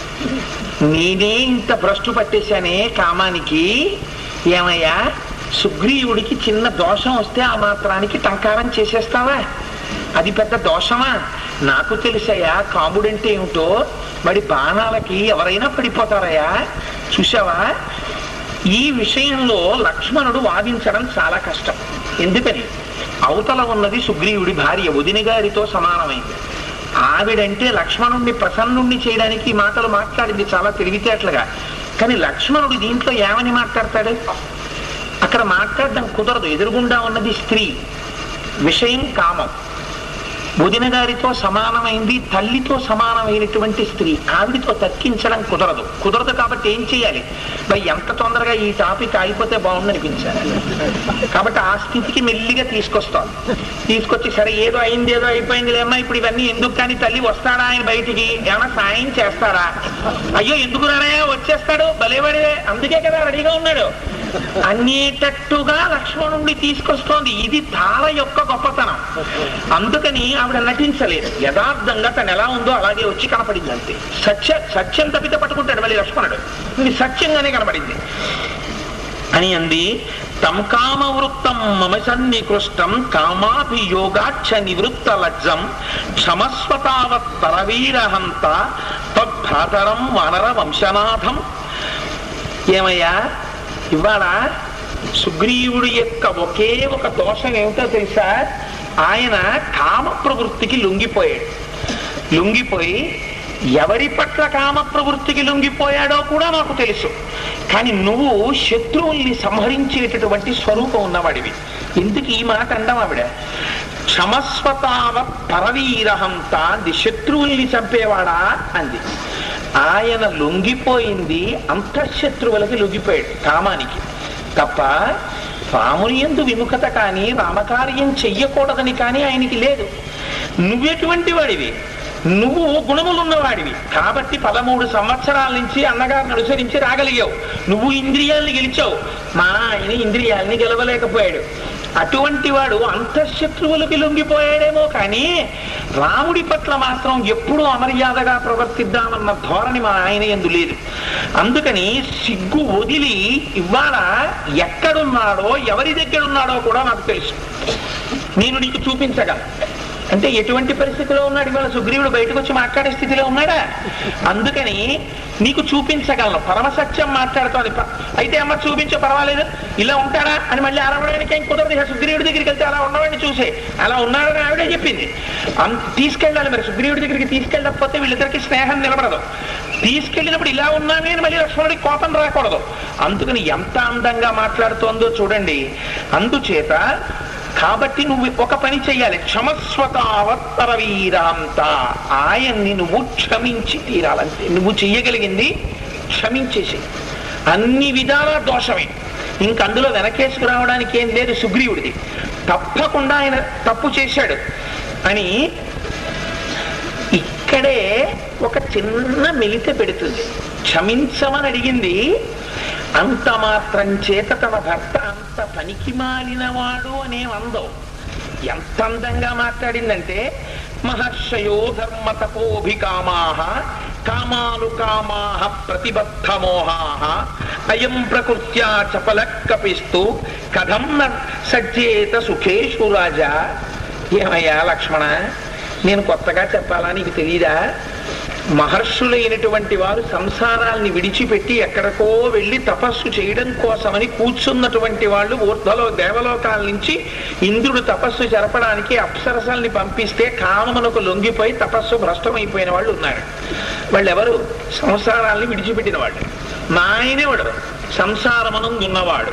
నేనే ఇంత భ్రష్టు పట్టేశానే కామానికి ఏమయ్యా సుగ్రీవుడికి చిన్న దోషం వస్తే ఆ మాత్రానికి టంకారం చేసేస్తావా అది పెద్ద దోషమా నాకు తెలుసయ్యా కాముడంటే ఏమిటో మరి బాణాలకి ఎవరైనా పడిపోతారయ్యా చూసావా ఈ విషయంలో లక్ష్మణుడు వాదించడం చాలా కష్టం ఎందుకని అవతల ఉన్నది సుగ్రీవుడి భార్య వదిన గారితో సమానమైంది ఆవిడంటే లక్ష్మణుణ్ణి ప్రసన్నుణ్ణి చేయడానికి ఈ మాటలు మాట్లాడింది చాలా తెలివితేటలుగా కానీ లక్ష్మణుడు దీంట్లో ఏమని మాట్లాడతాడు అక్కడ మాట్లాడడం కుదరదు ఎదురుగుండా ఉన్నది స్త్రీ విషయం కామం వదిన గారితో సమానమైంది తల్లితో సమానమైనటువంటి స్త్రీ ఆవిడితో తక్కించడం కుదరదు కుదరదు కాబట్టి ఏం చేయాలి మరి ఎంత తొందరగా ఈ టాపిక్ అయిపోతే బాగుందనిపించాలి కాబట్టి ఆ స్థితికి మెల్లిగా తీసుకొస్తాం తీసుకొచ్చి సరే ఏదో అయింది ఏదో అయింది లేమ్మా ఇప్పుడు ఇవన్నీ ఎందుకు కానీ తల్లి వస్తాడా ఆయన బయటికి ఏమైనా సాయం చేస్తారా అయ్యో ఎందుకు రానయ్యా వచ్చేస్తాడు భలేవాడే అందుకే కదా రెడీగా ఉన్నాడు అనేటట్టుగా లక్ష్మణుణ్ణి తీసుకొస్తోంది ఇది తార యొక్క గొప్పతనం అందుకని ఆవిడ నటించలేదు యథార్థంగా తను ఎలా ఉందో అలాగే వచ్చి కనపడింది అంతే సత్య సత్యం తప్పితే పట్టుకుంటాడు మళ్ళీ లక్ష్మణుడు ఇది సత్యంగానే కనపడింది అని అంది తం కామవృత్తం మమ సన్నికృష్టం కామాభియోగాక్ష నివృత్త లజ్జం క్షమస్వతావత్ పరవీరహంత తద్భ్రాతరం వానర వంశనాథం ఏమయ్యా ఇవాళ సుగ్రీవుడి యొక్క ఒకే ఒక దోషం ఏమిటో తెలుసా ఆయన కామ ప్రవృత్తికి లొంగిపోయాడు లొంగిపోయి ఎవరి పట్ల కామ ప్రవృత్తికి లొంగిపోయాడో కూడా నాకు తెలుసు కానీ నువ్వు శత్రువుల్ని సంహరించేటటువంటి స్వరూపం ఉన్నవాడివి ఎందుకు ఈ మాట అండం ఆవిడ క్షమస్వతావ పరవీరహంత అంది శత్రువుల్ని చంపేవాడా అంది ఆయన లొంగిపోయింది అంతఃశత్రువులకి లొంగిపోయాడు కామానికి తప్ప రాముని ఎందు విముఖత కానీ రామకార్యం చెయ్యకూడదని కానీ ఆయనకి లేదు నువ్వెటువంటి వాడివి నువ్వు గుణములున్నవాడివి కాబట్టి పదమూడు సంవత్సరాల నుంచి అన్నగారిని అనుసరించి రాగలిగావు నువ్వు ఇంద్రియాల్ని గెలిచావు మా ఆయన ఇంద్రియాల్ని గెలవలేకపోయాడు అటువంటి వాడు అంతఃశత్రువులకి లొంగిపోయాడేమో కానీ రాముడి పట్ల మాత్రం ఎప్పుడూ అమర్యాదగా ప్రవర్తిద్దామన్న ధోరణి మా ఆయన ఎందు లేదు అందుకని సిగ్గు వదిలి ఇవాళ ఎక్కడున్నాడో ఎవరి దగ్గర ఉన్నాడో కూడా నాకు తెలుసు నేను నీకు చూపించగలను అంటే ఎటువంటి పరిస్థితిలో ఉన్నాడు ఇవాళ సుగ్రీవుడు బయటకు వచ్చి మాట్లాడే స్థితిలో ఉన్నాడా అందుకని నీకు చూపించగలను పరమసత్యం మాట్లాడుతోంది ప- అయితే అమ్మ చూపించు పర్వాలేదు ఇలా ఉంటాడా అని మళ్ళీ అరవడానికి ఏం కుదరదు ఇక సుగ్రీవుడి దగ్గరికి వెళ్తే అలా ఉన్నవాడిని చూసే అలా ఉన్నాడని ఆవిడే చెప్పింది అం- తీసుకెళ్ళాలి మరి సుగ్రీవుడి దగ్గరికి తీసుకెళ్ళకపోతే వీళ్ళిద్దరికి స్నేహం నిలబడదు తీసుకెళ్ళినప్పుడు ఇలా ఉన్నామే అని మళ్ళీ లక్ష్మణుడికి కోపం రాకూడదు అందుకని ఎంత అందంగా మాట్లాడుతోందో చూడండి అందుచేత కాబట్టి నువ్వు ఒక పని చెయ్యాలి క్షమస్వతావత్తర వీరాంత ఆయన్ని నువ్వు క్షమించి తీరాలంతే నువ్వు చెయ్యగలిగింది క్షమించేసి అన్ని విధాల దోషమే ఇంక అందులో వెనకేసుకు రావడానికి ఏం లేదు సుగ్రీవుడిది తప్పకుండా ఆయన తప్పు చేశాడు అని ఇక్కడే ఒక చిన్న మెలిత పెడుతుంది క్షమించమని అడిగింది అంత మాత్రం చేత తన భర్త అంత పనికి మాలినవాడు అనే అందం ఎంత అందంగా మాట్లాడిందంటే మహర్షయో ధర్మ తపోభికామాహ కామాను కామాహ ప్రతిబద్ధ మోహాహ అయం ప్రకృత్యా చపల కపిస్తూ కథం న సజ్జేత సుఖేషు రాజా ఏమయ్యా లక్ష్మణ నేను కొత్తగా చెప్పాలా నీకు తెలీదా మహర్షులైనటువంటి వారు సంసారాల్ని విడిచిపెట్టి ఎక్కడికో వెళ్ళి తపస్సు చేయడం కోసమని కూర్చున్నటువంటి వాళ్ళు ఊర్ధ్వలో దేవలోకాల నుంచి ఇంద్రుడు తపస్సు జరపడానికి అప్సరసల్ని పంపిస్తే కామమునకు లొంగిపోయి తపస్సు భ్రష్టమైపోయిన వాళ్ళు ఉన్నారు వాళ్ళెవరు సంసారాల్ని విడిచిపెట్టిన వాళ్ళు మా ఆయనేవాడు సంసారమనందున్నవాడు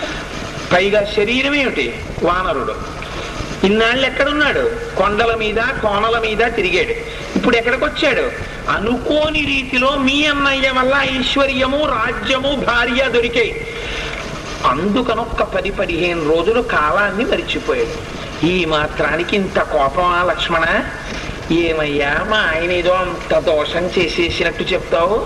పైగా శరీరం ఏమిటి వానరుడు ఇన్నాళ్ళు ఎక్కడున్నాడు కొండల మీద కోనల మీద తిరిగాడు ఇప్పుడు ఎక్కడికి వచ్చాడు అనుకోని రీతిలో మీ అన్నయ్య వల్ల ఐశ్వర్యము రాజ్యము భార్య దొరికాయి అందుకనొక్క పది పదిహేను రోజులు కాలాన్ని మరిచిపోయాడు ఈ మాత్రానికి ఇంత కోపమా లక్ష్మణ ఏమయ్యా మా ఆయన ఏదో అంత దోషం చేసేసినట్టు చెప్తావు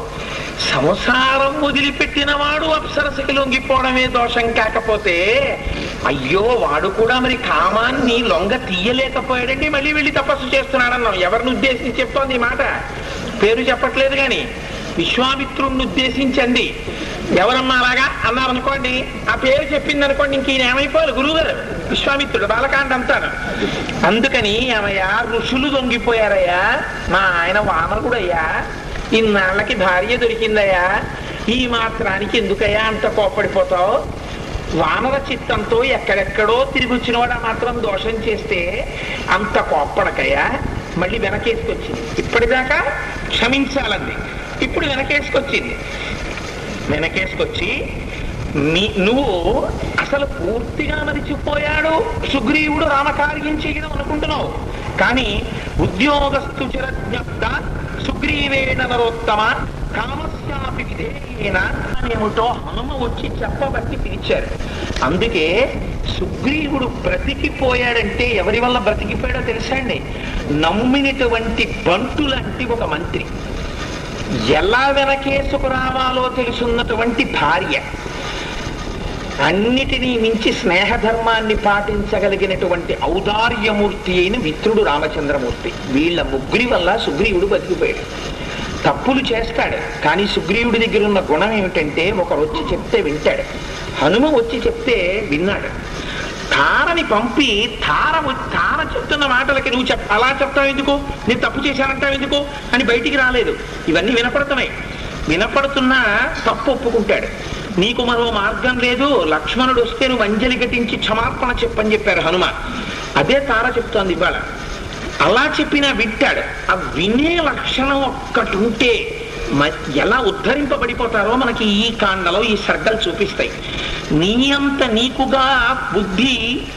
సంసారం వదిలిపెట్టిన వాడు అప్సరసకి లొంగిపోవడమే దోషం కాకపోతే అయ్యో వాడు కూడా మరి కామాన్ని లొంగ తీయలేకపోయాడండి మళ్ళీ వెళ్ళి తపస్సు చేస్తున్నాడన్నాం ఎవరిని ఉద్దేశించి చెప్తోంది ఈ మాట పేరు చెప్పట్లేదు కానీ విశ్వామిత్రుణ్ణి ఉద్దేశించండి ఎవరమ్మా అలాగా అన్నారనుకోండి ఆ పేరు చెప్పింది అనుకోండి ఇంక ఈయన ఏమైపోవాలి గురువు గారు విశ్వామిత్రుడు బాలకాండ అంతాను అందుకని ఏమయ్యా ఋషులు దొంగిపోయారయ్యా మా ఆయన వానరుడయ్యా ఇన్నాళ్ళకి భార్య దొరికిందయ్యా ఈ మాత్రానికి ఎందుకయ్యా అంత కోప్పడిపోతావు వానర చిత్తంతో ఎక్కడెక్కడో తిరిగి వచ్చిన వాడు ఆ మాత్రం దోషం చేస్తే అంత కోప్పడకయ్యా మళ్ళీ వెనకేసుకొచ్చింది ఇప్పటిదాకా క్షమించాలంది ఇప్పుడు వెనకేసుకొచ్చింది వెనకేసుకొచ్చి నీ నువ్వు అసలు పూర్తిగా మరిచిపోయాడు సుగ్రీవుడు రామకార్యం చేయడం అనుకుంటున్నావు కానీ ఉద్యోగస్తు చిరజ్ఞప్త సుగ్రీవేణ నరోత్తమ కామస్యాపి విధేయేన ఏమిటో హనుమ వచ్చి చెప్పబట్టి పిలిచారు అందుకే సుగ్రీవుడు బ్రతికిపోయాడంటే ఎవరి వల్ల బ్రతికిపోయాడో తెలుసా అండి నమ్మినటువంటి బంటు లాంటి ఒక మంత్రి ఎలా వెనకేసుకు రావాలో తెలుసున్నటువంటి భార్య అన్నిటినీ మించి స్నేహధర్మాన్ని పాటించగలిగినటువంటి ఔదార్యమూర్తి అయిన మిత్రుడు రామచంద్రమూర్తి వీళ్ళ ముగ్గురి వల్ల సుగ్రీవుడు బతికిపోయాడు తప్పులు చేస్తాడు కానీ సుగ్రీవుడి దగ్గర ఉన్న గుణం ఏమిటంటే ఒకరు వచ్చి చెప్తే వింటాడు హనుమ వచ్చి చెప్తే విన్నాడు తారని పంపి తార వ- తార చెప్తున్న మాటలకి నువ్వు చెప్ అలా చెప్తావు ఎందుకు నేను తప్పు చేశానంటావు ఎందుకు అని బయటికి రాలేదు ఇవన్నీ వినపడుతున్నాయి వినపడుతున్నా తప్పు ఒప్పుకుంటాడు నీకు మరో మార్గం లేదు లక్ష్మణుడు వస్తే నువ్వు అంజలి ఘటించి క్షమాపణ చెప్పని చెప్పారు హనుమ అదే తార చెప్తోంది ఇవాళ అలా చెప్పినా వింటాడు ఆ వినే లక్షణం ఒక్కటి ఉంటే మ- ఎలా ఉద్ధరింపబడిపోతారో మనకి ఈ కాండలో ఈ సర్గలు చూపిస్తాయి నీ అంత నీకుగా బుద్ధి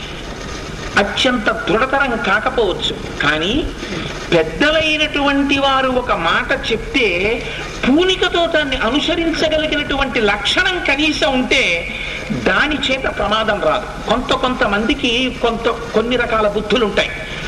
అత్యంత దృఢతరం కాకపోవచ్చు కానీ పెద్దలైనటువంటి వారు ఒక మాట చెప్తే పూనికతో దాన్ని అనుసరించగలిగినటువంటి లక్షణం కనీసం ఉంటే దాని చేత ప్రమాదం రాదు కొంత కొంతమందికి కొంత కొన్ని రకాల బుద్ధులు ఉంటాయి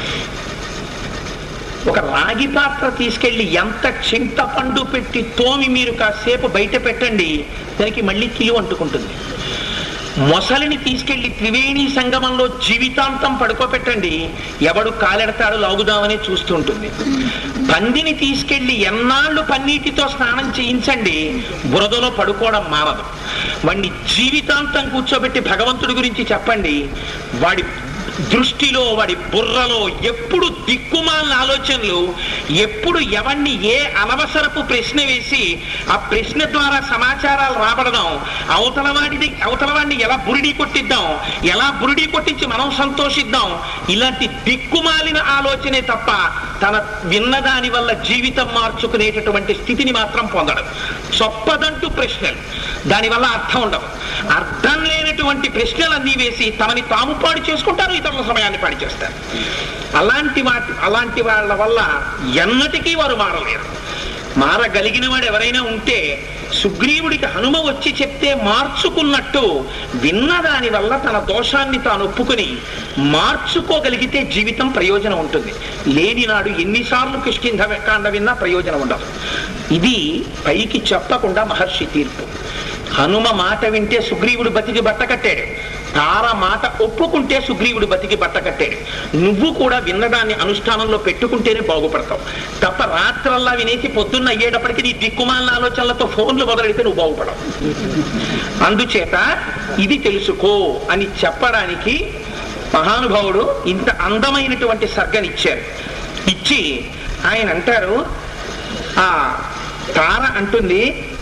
ఒక రాగి పాత్ర తీసుకెళ్లి ఎంత చింతపండు పెట్టి తోమి మీరు కాసేపు బయట పెట్టండి దానికి మళ్ళీ కిలు అంటుకుంటుంది మొసలిని తీసుకెళ్లి త్రివేణి సంగమంలో జీవితాంతం పడుకోబెట్టండి ఎవడు కాలెడతాడు లాగుదామని చూస్తుంటుంది పందిని తీసుకెళ్లి ఎన్నాళ్ళు పన్నీటితో స్నానం చేయించండి బురదలో పడుకోవడం మానదు వాడిని జీవితాంతం కూర్చోబెట్టి భగవంతుడి గురించి చెప్పండి వాడి దృష్టిలో వాడి బుర్రలో ఎప్పుడు దిక్కుమాలిన ఆలోచనలు ఎప్పుడు ఎవరిని ఏ అనవసరపు ప్రశ్న వేసి ఆ ప్రశ్న ద్వారా సమాచారాలు రాబడదాం అవతల వాడిని అవతల వాడిని ఎలా బురిడి కొట్టిద్దాం ఎలా బురిడి కొట్టించి మనం సంతోషిద్దాం ఇలాంటి దిక్కుమాలిన ఆలోచనే తప్ప తన విన్నదాని వల్ల జీవితం మార్చుకునేటటువంటి స్థితిని మాత్రం పొందడం చొప్పదంటూ ప్రశ్నలు దానివల్ల అర్థం ఉండదు అర్థం లేనటువంటి ప్రశ్నలన్నీ వేసి తమని తాము పాడు చేసుకుంటారు ఇతరుల సమయాన్ని పాడు చేస్తారు అలాంటి వాటి అలాంటి వాళ్ళ వల్ల ఎన్నటికీ వారు మారలేరు మారగలిగిన వాడు ఎవరైనా ఉంటే సుగ్రీవుడికి హనుమ వచ్చి చెప్తే మార్చుకున్నట్టు విన్న దాని వల్ల తన దోషాన్ని తాను ఒప్పుకొని మార్చుకోగలిగితే జీవితం ప్రయోజనం ఉంటుంది లేని నాడు ఎన్నిసార్లు కిష్కింధ కాండ విన్నా ప్రయోజనం ఉండదు ఇది పైకి చెప్పకుండా మహర్షి తీర్పు హనుమ మాట వింటే సుగ్రీవుడు బతికి బట్ట కట్టాడు తార మాట ఒప్పుకుంటే సుగ్రీవుడు బతికి బట్ట కట్టాడు నువ్వు కూడా విన్నదాన్ని అనుష్ఠానంలో పెట్టుకుంటేనే బాగుపడతావు తప్ప రాత్రల్లా వినేసి పొద్దున్న అయ్యేటప్పటికి నీ దిక్కుమాలిన ఆలోచనలతో ఫోన్లు మొదలెడితే నువ్వు బాగుపడవు అందుచేత ఇది తెలుసుకో అని చెప్పడానికి మహానుభావుడు ఇంత అందమైనటువంటి సర్గనిచ్చారు ఇచ్చి ఆయన అంటారు ఆ తార అంటుంది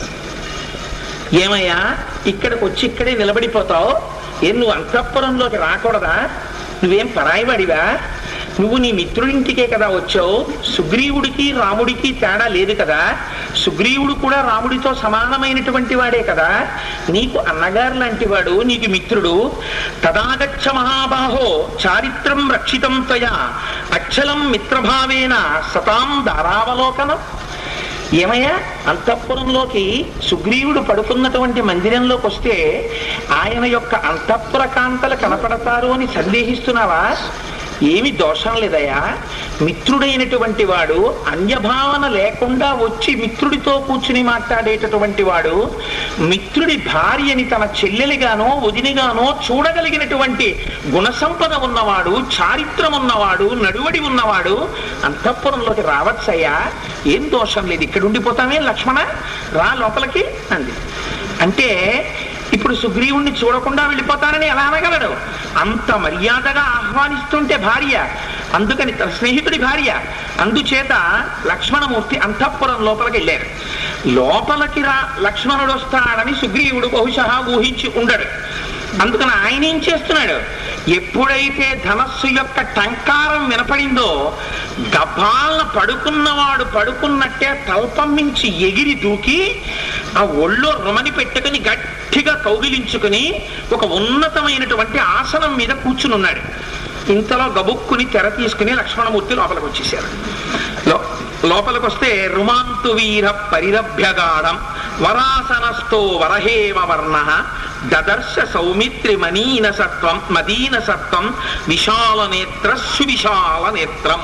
ఏమయ్యా ఇక్కడికి వచ్చి ఇక్కడే నిలబడిపోతావు ఏం నువ్వు అంతఃపురంలోకి రాకూడదా నువ్వేం పరాయివాడివా నువ్వు నీ మిత్రుడింటికే కదా వచ్చావు సుగ్రీవుడికి రాముడికి తేడా లేదు కదా సుగ్రీవుడు కూడా రాముడితో సమానమైనటువంటి వాడే కదా నీకు అన్నగారు లాంటి వాడు నీకు మిత్రుడు తదాగచ్చ మహాబాహో చారిత్రం రక్షితం త్వయా అచ్చలం మిత్రభావేన సతాం దారావలోకనం ఏమయ్యా అంతఃపురంలోకి సుగ్రీవుడు పడుకున్నటువంటి మందిరంలోకి వస్తే ఆయన యొక్క అంతఃపుర కాంతలు కనపడతారు అని సందేహిస్తున్నావా ఏమి దోషం లేదయ్యా మిత్రుడైనటువంటి వాడు అన్యభావన లేకుండా వచ్చి మిత్రుడితో కూర్చుని మాట్లాడేటటువంటి వాడు మిత్రుడి భార్యని తన చెల్లెలిగానో వదినిగానో చూడగలిగినటువంటి గుణసంపద ఉన్నవాడు చారిత్రం ఉన్నవాడు నడువడి ఉన్నవాడు అంతఃపురంలోకి రావచ్చయ్యా ఏం దోషం లేదు ఇక్కడ ఉండిపోతామే లక్ష్మణ రా లోపలికి అంది అంటే ఇప్పుడు సుగ్రీవుణ్ణి చూడకుండా వెళ్ళిపోతానని ఎలా అనగలడు అంత మర్యాదగా ఆహ్వానిస్తుంటే భార్య అందుకని తన స్నేహితుడి భార్య అందుచేత లక్ష్మణమూర్తి అంతఃపురం లోపలికి వెళ్ళారు లోపలికి రా లక్ష్మణుడు వస్తాడని సుగ్రీవుడు బహుశా ఊహించి ఉండడు అందుకని ఆయన ఏం చేస్తున్నాడు ఎప్పుడైతే ధనస్సు యొక్క టంకారం వినపడిందో గబాలన పడుకున్నవాడు పడుకున్నట్టే తల్పం మించి ఎగిరి దూకి ఆ ఒళ్ళో రుమని పెట్టుకుని గట్టిగా కౌగిలించుకుని ఒక ఉన్నతమైనటువంటి ఆసనం మీద కూర్చుని ఉన్నాడు ఇంతలో గబుక్కుని తెర తీసుకుని లక్ష్మణమూర్తి లోపలికి వచ్చేసారు లో లోపలికి వస్తే రుమాంతు వీర పరిరభ్యగాఢం వరాసనస్థో వరహేమ వర్ణ దదర్శ సౌమిత్రి మనీన సత్వం మదీన సత్వం విశాల నేత్ర సువిశాల నేత్రం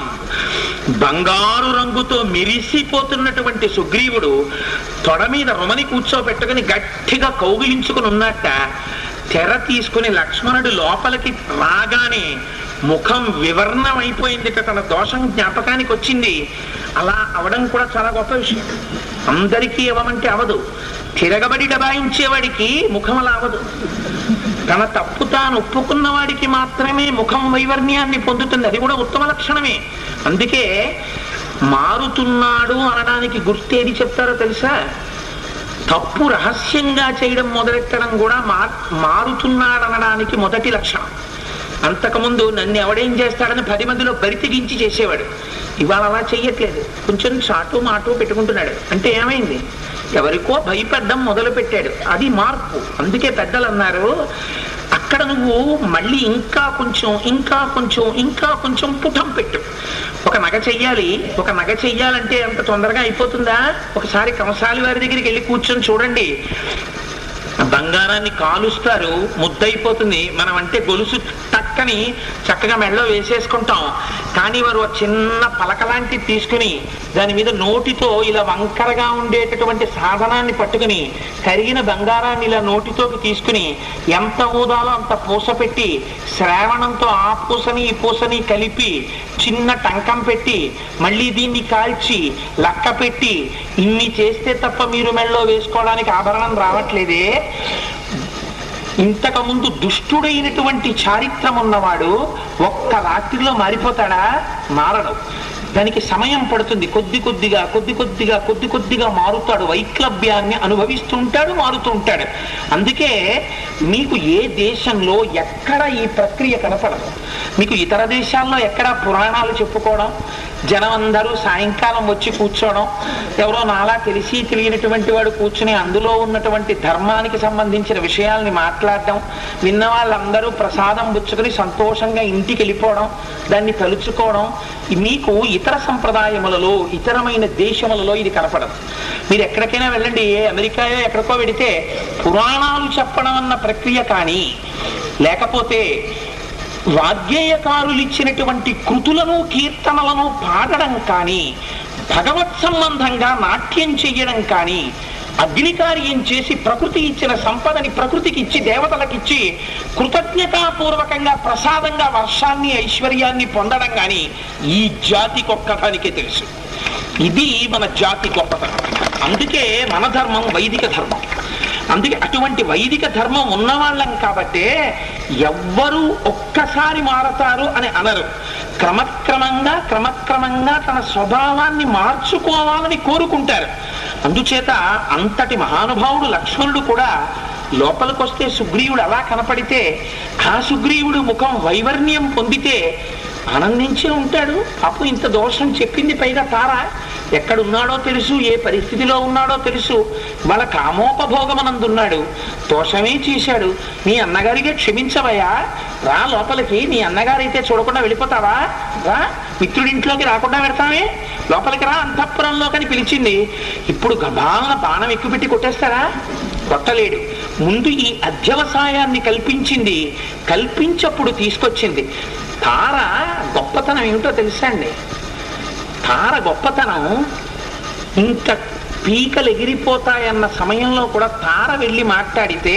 బంగారు రంగుతో మెరిసిపోతున్నటువంటి సుగ్రీవుడు తొడ మీద రుమని కూర్చోబెట్టుకుని గట్టిగా కౌగిలించుకుని ఉన్నట్ట తెర తీసుకుని లక్ష్మణుడు లోపలికి రాగానే ముఖం వివర్ణం అయిపోయింది తన దోషం జ్ఞాపకానికి వచ్చింది అలా అవడం కూడా చాలా గొప్ప విషయం అందరికీ ఇవ్వమంటే అవదు తిరగబడి డబాయించేవాడికి ముఖం అలా అవదు తన తప్పు తాను ఒప్పుకున్న వాడికి మాత్రమే ముఖం వైవర్ణ్యాన్ని పొందుతుంది అది కూడా ఉత్తమ లక్షణమే అందుకే మారుతున్నాడు అనడానికి గుర్తేది చెప్తారో తెలుసా తప్పు రహస్యంగా చేయడం మొదలెట్టడం కూడా మా మారుతున్నాడనడానికి మొదటి లక్షణం అంతకుముందు నన్ను ఎవడేం చేస్తాడని పది మందిలో బరితెగించి చేసేవాడు ఇవాళ అలా చెయ్యట్లేదు కొంచెం చాటు మాటు పెట్టుకుంటున్నాడు అంటే ఏమైంది ఎవరికో భయపెట్టడం మొదలు పెట్టాడు అది మార్పు అందుకే పెద్దలు అన్నారు అక్కడ నువ్వు మళ్ళీ ఇంకా కొంచెం ఇంకా కొంచెం ఇంకా కొంచెం పుటం పెట్టు ఒక నగ చెయ్యాలి ఒక నగ చెయ్యాలంటే అంత తొందరగా అయిపోతుందా ఒకసారి కంసాలి వారి దగ్గరికి వెళ్ళి కూర్చొని చూడండి బంగారాన్ని కాలుస్తారు ముద్దయిపోతుంది మనం అంటే గొలుసు టక్కని చక్కగా మెడలో వేసేసుకుంటాం కానీ వారు ఒక చిన్న పలక లాంటిది తీసుకుని దాని మీద నోటితో ఇలా వంకరగా ఉండేటటువంటి సాధనాన్ని పట్టుకుని కరిగిన బంగారాన్ని ఇలా నోటితోకి తీసుకుని ఎంత ఊదాలో అంత పూస పెట్టి శ్రావణంతో ఆ పూసని ఈ పూసని కలిపి చిన్న టంకం పెట్టి మళ్ళీ దీన్ని కాల్చి లక్క పెట్టి ఇన్ని చేస్తే తప్ప మీరు మెళ్ళలో వేసుకోవడానికి ఆభరణం రావట్లేదే ఇంతకుముందు దుష్టుడైనటువంటి చారిత్రం ఉన్నవాడు ఒక్క రాత్రిలో మారిపోతాడా మారడు దానికి సమయం పడుతుంది కొద్ది కొద్దిగా కొద్ది కొద్దిగా కొద్ది కొద్దిగా మారుతాడు వైక్లభ్యాన్ని అనుభవిస్తూ ఉంటాడు మారుతూ ఉంటాడు అందుకే మీకు ఏ దేశంలో ఎక్కడ ఈ ప్రక్రియ కనపడదు మీకు ఇతర దేశాల్లో ఎక్కడ పురాణాలు చెప్పుకోవడం జనం అందరూ సాయంకాలం వచ్చి కూర్చోవడం ఎవరో నాలా తెలిసి తెలియనటువంటి వాడు కూర్చుని అందులో ఉన్నటువంటి ధర్మానికి సంబంధించిన విషయాల్ని మాట్లాడడం విన్న వాళ్ళందరూ ప్రసాదం పుచ్చుకొని సంతోషంగా ఇంటికి వెళ్ళిపోవడం దాన్ని తలుచుకోవడం మీకు ఇతర సంప్రదాయములలో ఇతరమైన దేశములలో ఇది కనపడదు మీరు ఎక్కడికైనా వెళ్ళండి ఏ అమెరికాయో ఎక్కడికో వెడితే పురాణాలు చెప్పడం అన్న ప్రక్రియ కానీ లేకపోతే వాగ్గేయకారులు ఇచ్చినటువంటి కృతులను కీర్తనలను పాడడం కానీ భగవత్ సంబంధంగా నాట్యం చెయ్యడం కానీ అగ్నికార్యం చేసి ప్రకృతి ఇచ్చిన సంపదని ప్రకృతికి ఇచ్చి దేవతలకిచ్చి కృతజ్ఞతాపూర్వకంగా ప్రసాదంగా వర్షాన్ని ఐశ్వర్యాన్ని పొందడం కానీ ఈ జాతికి ఒక్కటానికే తెలుసు ఇది మన జాతి గొప్పతనం అందుకే మన ధర్మం వైదిక ధర్మం అందుకే అటువంటి వైదిక ధర్మం ఉన్నవాళ్ళం కాబట్టే ఎవ్వరూ ఒక్కసారి మారతారు అని అనరు క్రమక్రమంగా క్రమక్రమంగా తన స్వభావాన్ని మార్చుకోవాలని కోరుకుంటారు అందుచేత అంతటి మహానుభావుడు లక్ష్మణుడు కూడా లోపలికొస్తే సుగ్రీవుడు అలా కనపడితే ఆ సుగ్రీవుడు ముఖం వైవర్ణ్యం పొందితే ఆనందించే ఉంటాడు పాపం ఇంత దోషం చెప్పింది పైగా తారా ఎక్కడున్నాడో తెలుసు ఏ పరిస్థితిలో ఉన్నాడో తెలుసు వాళ్ళ కామోపభోగమనందున్నాడు దోషమే చేశాడు నీ అన్నగారికే క్షమించవయ్యా రా లోపలికి నీ అన్నగారైతే చూడకుండా వెళ్ళిపోతావా రా మిత్రుడింట్లోకి రాకుండా పెడతామే లోపలికి రా అంతఃపురంలోకని పిలిచింది ఇప్పుడు గబాలన బాణం ఎక్కుపెట్టి కొట్టేస్తారా కొట్టలేడు ముందు ఈ అధ్యవసాయాన్ని కల్పించింది కల్పించప్పుడు తీసుకొచ్చింది తార గొప్పతనం ఏమిటో తెలుసా అండి తార గొప్పతనం ఇంత పీకలు ఎగిరిపోతాయన్న సమయంలో కూడా తార వెళ్ళి మాట్లాడితే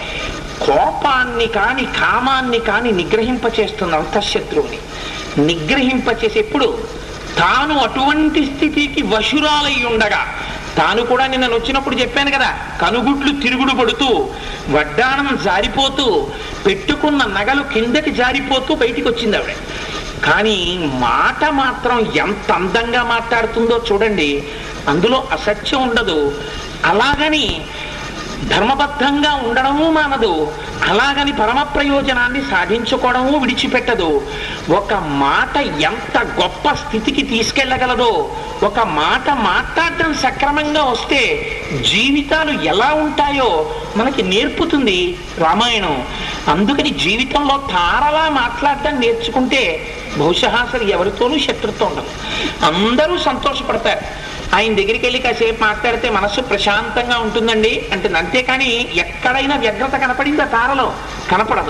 కోపాన్ని కాని కామాన్ని కాని నిగ్రహింపచేస్తుంది అంతఃశత్రువుని నిగ్రహింపచేసి ఎప్పుడు తాను అటువంటి స్థితికి వశురాలై ఉండగా తాను కూడా నిన్న వచ్చినప్పుడు చెప్పాను కదా కనుగుట్లు తిరుగుడు పడుతూ వడ్డాణం జారిపోతూ పెట్టుకున్న నగలు కిందకి జారిపోతూ బయటికి వచ్చింది ఆవిడ కానీ మాట మాత్రం ఎంత అందంగా మాట్లాడుతుందో చూడండి అందులో అసత్యం ఉండదు అలాగని ధర్మబద్ధంగా ఉండడము మానదు అలాగని పరమ ప్రయోజనాన్ని సాధించుకోవడము విడిచిపెట్టదు ఒక మాట ఎంత గొప్ప స్థితికి తీసుకెళ్ళగలదో ఒక మాట మాట్లాడటం సక్రమంగా వస్తే జీవితాలు ఎలా ఉంటాయో మనకి నేర్పుతుంది రామాయణం అందుకని జీవితంలో తారలా మాట్లాడటం నేర్చుకుంటే బహుశా అసలు ఎవరితోనూ శత్రుత్వం ఉండదు అందరూ సంతోషపడతారు ఆయన దగ్గరికి వెళ్ళి కాసేపు మాట్లాడితే మనస్సు ప్రశాంతంగా ఉంటుందండి అంటే అంతేకాని ఎక్కడైనా వ్యగ్రత కనపడిందా తారలో కనపడదు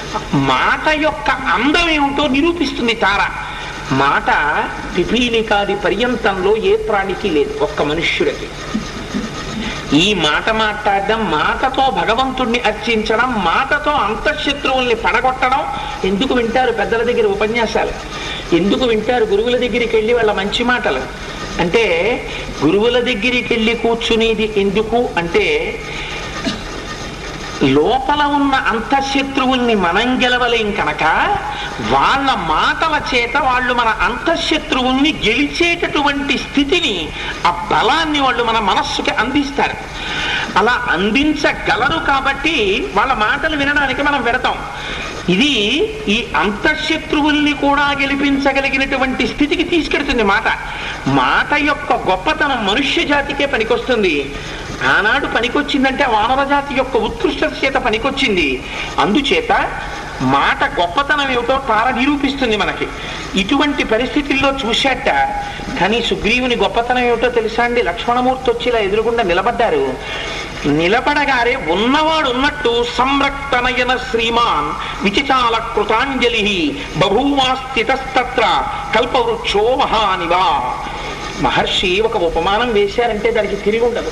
మాట యొక్క అందం ఏమిటో నిరూపిస్తుంది తార మాట పిపీలికాది పర్యంతంలో ఏ ప్రాణికి లేదు ఒక్క మనుష్యుడికి ఈ మాట మాట్లాడడం మాటతో భగవంతుణ్ణి అర్చించడం మాటతో అంతఃశత్రువుల్ని పడగొట్టడం ఎందుకు వింటారు పెద్దల దగ్గర ఉపన్యాసాలు ఎందుకు వింటారు గురువుల దగ్గరికి వెళ్ళి వాళ్ళ మంచి మాటలు అంటే గురువుల దగ్గరికి వెళ్ళి కూర్చునేది ఎందుకు అంటే లోపల ఉన్న అంతఃశత్రువుల్ని మనం గెలవలేం కనుక వాళ్ళ మాటల చేత వాళ్ళు మన అంతఃశత్రువుల్ని గెలిచేటటువంటి స్థితిని ఆ బలాన్ని వాళ్ళు మన మనస్సుకి అందిస్తారు అలా అందించగలరు కాబట్టి వాళ్ళ మాటలు వినడానికి మనం వెడతాం ఇది ఈ అంతఃశత్రువుల్ని కూడా గెలిపించగలిగినటువంటి స్థితికి తీసుకెడుతుంది మాట మాట యొక్క గొప్పతనం మనుష్య జాతికే పనికొస్తుంది ఆనాడు పనికొచ్చిందంటే వానర జాతి యొక్క ఉత్కృష్ట చేత పనికొచ్చింది అందుచేత మాట గొప్పతనం ఏమిటో తార నిరూపిస్తుంది మనకి ఇటువంటి పరిస్థితుల్లో చూశాట కానీ సుగ్రీవుని గొప్పతనం ఏమిటో తెలుసా అండి లక్ష్మణమూర్తి వచ్చి ఇలా ఎదురుగుండా నిలబడ్డారు నిలబడగారే ఉన్నవాడు ఉన్నట్టు సంరక్తనయన శ్రీమాన్ విచిచాల కృతాంజలి బభూవాస్థితస్తత్ర కల్పవృక్షో మహానివా మహర్షి ఒక ఉపమానం వేశారంటే దానికి తిరిగి ఉండదు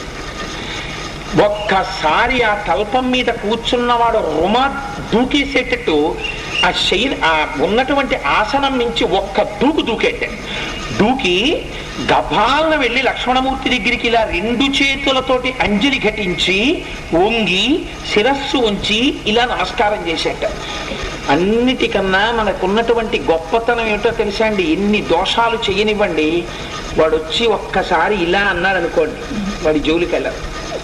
ఒక్కసారి ఆ తల్పం మీద కూర్చున్నవాడు రుమ దూకేసేటట్టు ఆ శైల ఆ ఉన్నటువంటి ఆసనం నుంచి ఒక్క దూకు దూకేట దూకి గభాలన వెళ్ళి లక్ష్మణమూర్తి దగ్గరికి ఇలా రెండు చేతులతోటి అంజలి ఘటించి వంగి శిరస్సు ఉంచి ఇలా నమస్కారం చేసేట అన్నిటికన్నా మనకున్నటువంటి గొప్పతనం ఏమిటో తెలుసా అండి ఎన్ని దోషాలు చేయనివ్వండి వాడు వచ్చి ఒక్కసారి ఇలా అన్నాడు అనుకోండి వాడి జోలికి వెళ్ళరు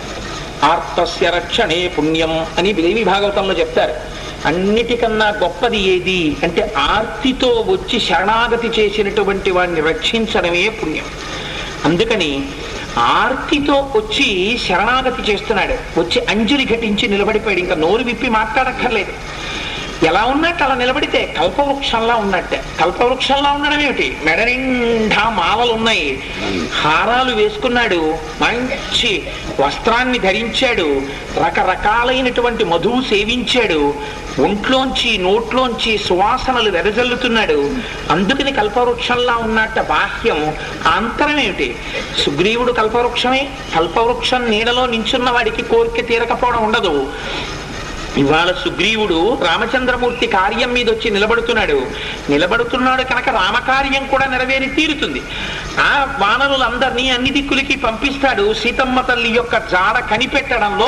ఆర్తస్య రక్షణే పుణ్యం అని దేవి భాగవతంలో చెప్తారు అన్నిటికన్నా గొప్పది ఏది అంటే ఆర్తితో వచ్చి శరణాగతి చేసినటువంటి వాడిని రక్షించడమే పుణ్యం అందుకని ఆర్తితో వచ్చి శరణాగతి చేస్తున్నాడు వచ్చి అంజలి ఘటించి నిలబడిపోయాడు ఇంకా నోరు విప్పి మాట్లాడక్కర్లేదు ఎలా ఉన్నట్టు అలా నిలబడితే కల్పవృక్షంలా ఉన్నట్టే కల్పవృక్షంలా ఉండడం ఏమిటి మెడ నిండా మాలలు ఉన్నాయి హారాలు వేసుకున్నాడు మంచి వస్త్రాన్ని ధరించాడు రకరకాలైనటువంటి మధువు సేవించాడు ఒంట్లోంచి నోట్లోంచి సువాసనలు వెదజల్లుతున్నాడు అందుకని కల్పవృక్షంలా ఉన్నట్ట బాహ్యం ఆంతరం ఏమిటి సుగ్రీవుడు కల్పవృక్షమే కల్పవృక్షం నీడలో నించున్న వాడికి కోరిక తీరకపోవడం ఉండదు ఇవాళ సుగ్రీవుడు రామచంద్రమూర్తి కార్యం మీద వచ్చి నిలబడుతున్నాడు నిలబడుతున్నాడు కనుక రామకార్యం కూడా నెరవేరి తీరుతుంది ఆ వానరులందరినీ అన్ని దిక్కులకి పంపిస్తాడు సీతమ్మ తల్లి యొక్క జాడ కనిపెట్టడంలో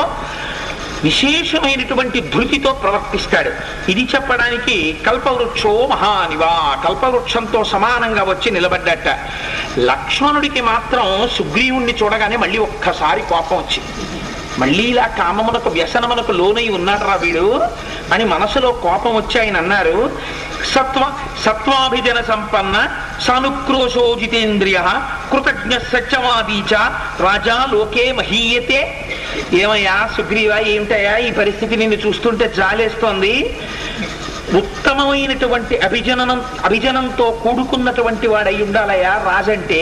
విశేషమైనటువంటి ధృతితో ప్రవర్తిస్తాడు ఇది చెప్పడానికి కల్పవృక్షో మహానివా కల్పవృక్షంతో సమానంగా వచ్చి నిలబడ్డట లక్ష్మణుడికి మాత్రం సుగ్రీవుణ్ణి చూడగానే మళ్ళీ ఒక్కసారి కోపం వచ్చింది మళ్ళీ ఇలా కామమునకు వ్యసనమునకు లోనై ఉన్నాడరా వీడు అని మనసులో కోపం వచ్చి ఆయన అన్నారు సత్వ సత్వాభిజన సంపన్న సానుక్రోశో జితేంద్రియ కృతజ్ఞ సత్యవాదీ చ రాజా లోకే మహీయతే ఏమయ్యా సుగ్రీవా ఏమిటయ్యా ఈ పరిస్థితి నిన్ను చూస్తుంటే జాలేస్తోంది ఉత్తమమైనటువంటి అభిజననం అభిజనంతో కూడుకున్నటువంటి వాడై ఉండాలయ్యా రాజంటే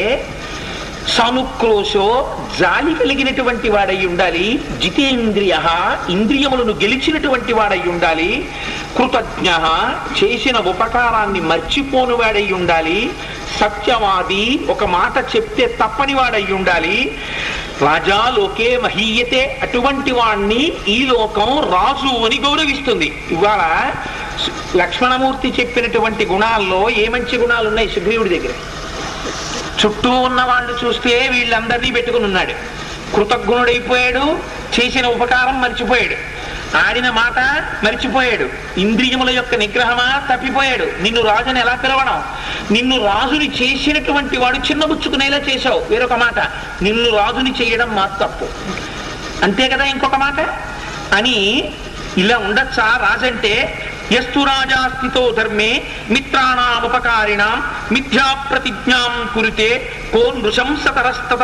సానుక్రోశో జాలి కలిగినటువంటి వాడై ఉండాలి జితేంద్రియ ఇంద్రియములను గెలిచినటువంటి వాడై ఉండాలి కృతజ్ఞ చేసిన ఉపకారాన్ని మర్చిపోను వాడై ఉండాలి సత్యవాది ఒక మాట చెప్తే తప్పని వాడై ఉండాలి రాజా లోకే మహీయతే అటువంటి వాణ్ణి ఈ లోకం రాజు అని గౌరవిస్తుంది ఇవాళ లక్ష్మణమూర్తి చెప్పినటువంటి గుణాల్లో ఏ మంచి గుణాలు ఉన్నాయి సుగ్రీవుడి దగ్గర చుట్టూ ఉన్న వాళ్ళు చూస్తే వీళ్ళందరినీ పెట్టుకుని ఉన్నాడు కృతజ్ఞుడైపోయాడు చేసిన ఉపకారం మర్చిపోయాడు ఆడిన మాట మర్చిపోయాడు ఇంద్రియముల యొక్క నిగ్రహమా తప్పిపోయాడు నిన్ను రాజుని ఎలా పిలవడం నిన్ను రాజుని చేసినటువంటి వాడు చిన్నబుచ్చుకునేలా చేశావు వేరొక మాట నిన్ను రాజుని చేయడం మా తప్పు అంతే కదా ఇంకొక మాట అని ఇలా ఉండొచ్చా రాజంటే ఎస్తు రాజా స్థితో ధర్మే మిత్రాణాముపకారిణాం మిథ్యా ప్రతిజ్ఞాం కురితే కో నృశంసతరస్తత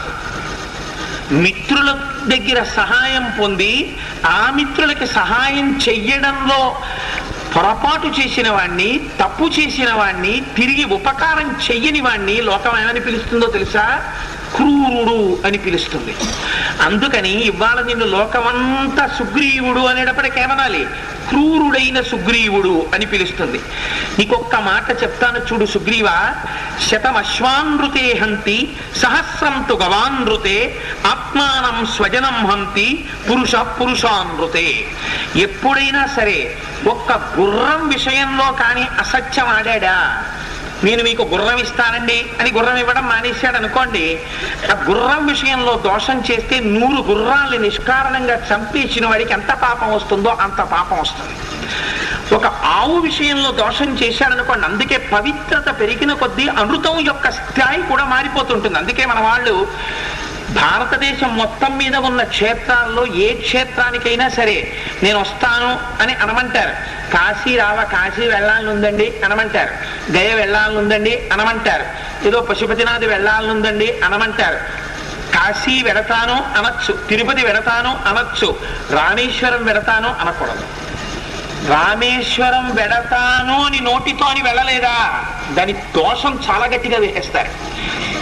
మిత్రుల దగ్గర సహాయం పొంది ఆ మిత్రులకి సహాయం చెయ్యడంలో పొరపాటు చేసిన వాణ్ణి తప్పు చేసిన వాణ్ణి తిరిగి ఉపకారం చెయ్యని వాణ్ణి లోకం ఏమని పిలుస్తుందో తెలుసా క్రూరుడు అని పిలుస్తుంది అందుకని ఇవాళ నిన్ను లోకమంతా సుగ్రీవుడు అనేటప్పటికేమనాలి క్రూరుడైన సుగ్రీవుడు అని పిలుస్తుంది నీకొక్క మాట చెప్తాను చూడు సుగ్రీవ శతమశ్వానృతే హంతి సహస్రంతు గవానృతే ఆత్మానం స్వజనం హంతి పురుష పురుషానృతే ఎప్పుడైనా సరే ఒక్క గుర్రం విషయంలో కానీ అసత్యం ఆడాడా నేను మీకు గుర్రం ఇస్తానండి అని గుర్రం ఇవ్వడం మానేశాడు అనుకోండి ఆ గుర్రం విషయంలో దోషం చేస్తే నూరు గుర్రాల్ని నిష్కారణంగా చంపేసిన వాడికి ఎంత పాపం వస్తుందో అంత పాపం వస్తుంది ఒక ఆవు విషయంలో దోషం చేశాడనుకోండి అందుకే పవిత్రత పెరిగిన కొద్దీ అమృతం యొక్క స్థాయి కూడా మారిపోతుంటుంది అందుకే మన వాళ్ళు భారతదేశం మొత్తం మీద ఉన్న క్షేత్రాల్లో ఏ క్షేత్రానికైనా సరే నేను వస్తాను అని అనమంటారు కాశీ రావ కాశీ వెళ్ళాలని ఉందండి అనమంటారు గయ వెళ్ళాలని ఉందండి అనమంటారు ఏదో పశుపతినాథ్ వెళ్ళాలని ఉందండి అనమంటారు కాశీ వెడతాను అనొచ్చు తిరుపతి వెడతాను అనొచ్చు రామేశ్వరం వెడతాను అనకూడదు రామేశ్వరం వెడతాను అని నోటితో అని వెళ్ళలేదా దాని దోషం చాలా గట్టిగా వేసేస్తారు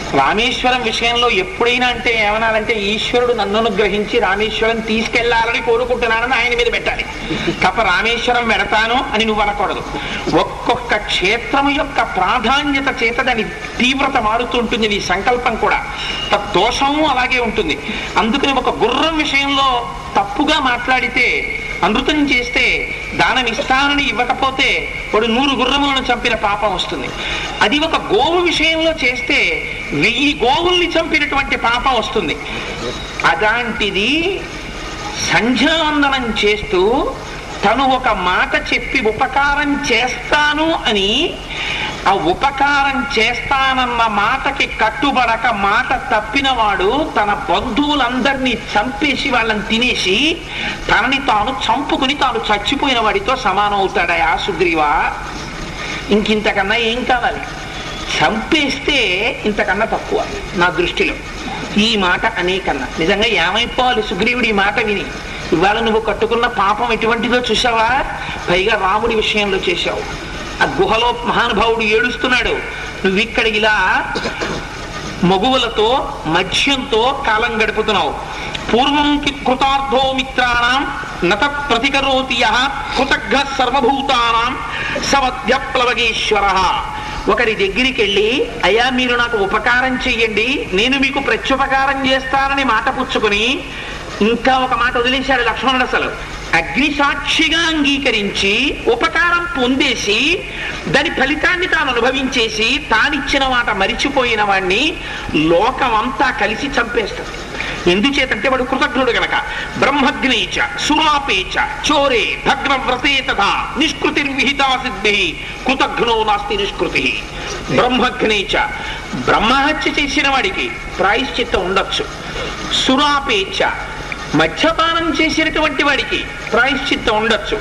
రామేశ్వరం విషయంలో ఎప్పుడైనా అంటే ఏమనాలంటే ఈశ్వరుడు నన్ను అనుగ్రహించి రామేశ్వరం తీసుకెళ్లాలని కోరుకుంటున్నానని ఆయన మీద పెట్టాలి తప్ప రామేశ్వరం పెడతాను అని నువ్వు అనకూడదు ఒక్కొక్క క్షేత్రం యొక్క ప్రాధాన్యత చేత దాని తీవ్రత మారుతుంటుంది నీ సంకల్పం కూడా దోషము అలాగే ఉంటుంది అందుకని ఒక గుర్రం విషయంలో తప్పుగా మాట్లాడితే అనృతం చేస్తే దానం ఇస్తానని ఇవ్వకపోతే వాడు నూరు గుర్రములను చంపిన పాపం వస్తుంది అది ఒక గోవు విషయంలో చేస్తే వెయ్యి గోవుల్ని చంపినటువంటి పాపం వస్తుంది అలాంటిది సంధ్యావందనం చేస్తూ తను ఒక మాట చెప్పి ఉపకారం చేస్తాను అని ఆ ఉపకారం చేస్తానన్న మాటకి కట్టుబడక మాట తప్పినవాడు తన బంధువులందరినీ చంపేసి వాళ్ళని తినేసి తనని తాను చంపుకుని తాను చచ్చిపోయిన వాడితో సమానం అవుతాడయా సుగ్రీవా ఇంకింతకన్నా ఏం కావాలి చంపేస్తే ఇంతకన్నా తక్కువ నా దృష్టిలో ఈ మాట అనేకన్నా నిజంగా ఏమైపోవాలి సుగ్రీవుడు ఈ మాట విని ఇవాళ నువ్వు కట్టుకున్న పాపం ఎటువంటిదో చూసావా పైగా రాముడి విషయంలో చేశావు ఆ గుహలో మహానుభావుడు ఏడుస్తున్నాడు నువ్వు ఇక్కడ ఇలా మగువులతో మధ్యంతో కాలం గడుపుతున్నావు పూర్వం కి- కృతార్థో మిత్రాణం నత ప్రతికరోతి యః కృతజ్ఞ సర్వభూతానాం సవద్య ప్లవగేశ్వర ఒకరి దగ్గరికి వెళ్ళి అయ్యా మీరు నాకు ఉపకారం చెయ్యండి నేను మీకు ప్రత్యుపకారం చేస్తానని మాట పుచ్చుకుని ఇంకా ఒక మాట వదిలేశాడు లక్ష్మణుడు అసలు అగ్ని సాక్షిగా అంగీకరించి ఉపకారం పొందేసి దాని ఫలితాన్ని తాను అనుభవించేసి తానిచ్చిన మాట మరిచిపోయిన వాణ్ణి లోకమంతా కలిసి చంపేస్తుంది ఎందుచేతంటే వాడు కృతజ్ఞుడు గనక బ్రహ్మగ్నేచ సురాపేచ చోరే భగ్నవ్రతే తథా నిష్కృతిర్విహితా సిద్ధి కృతజ్ఞో నాస్తి నిష్కృతి బ్రహ్మగ్నేచ బ్రహ్మహత్య చేసిన వాడికి ప్రాయశ్చిత్తం ఉండొచ్చు సురాపేచ మద్యపానం చేసినటువంటి వాడికి ప్రాయశ్చిత్తం ఉండొచ్చు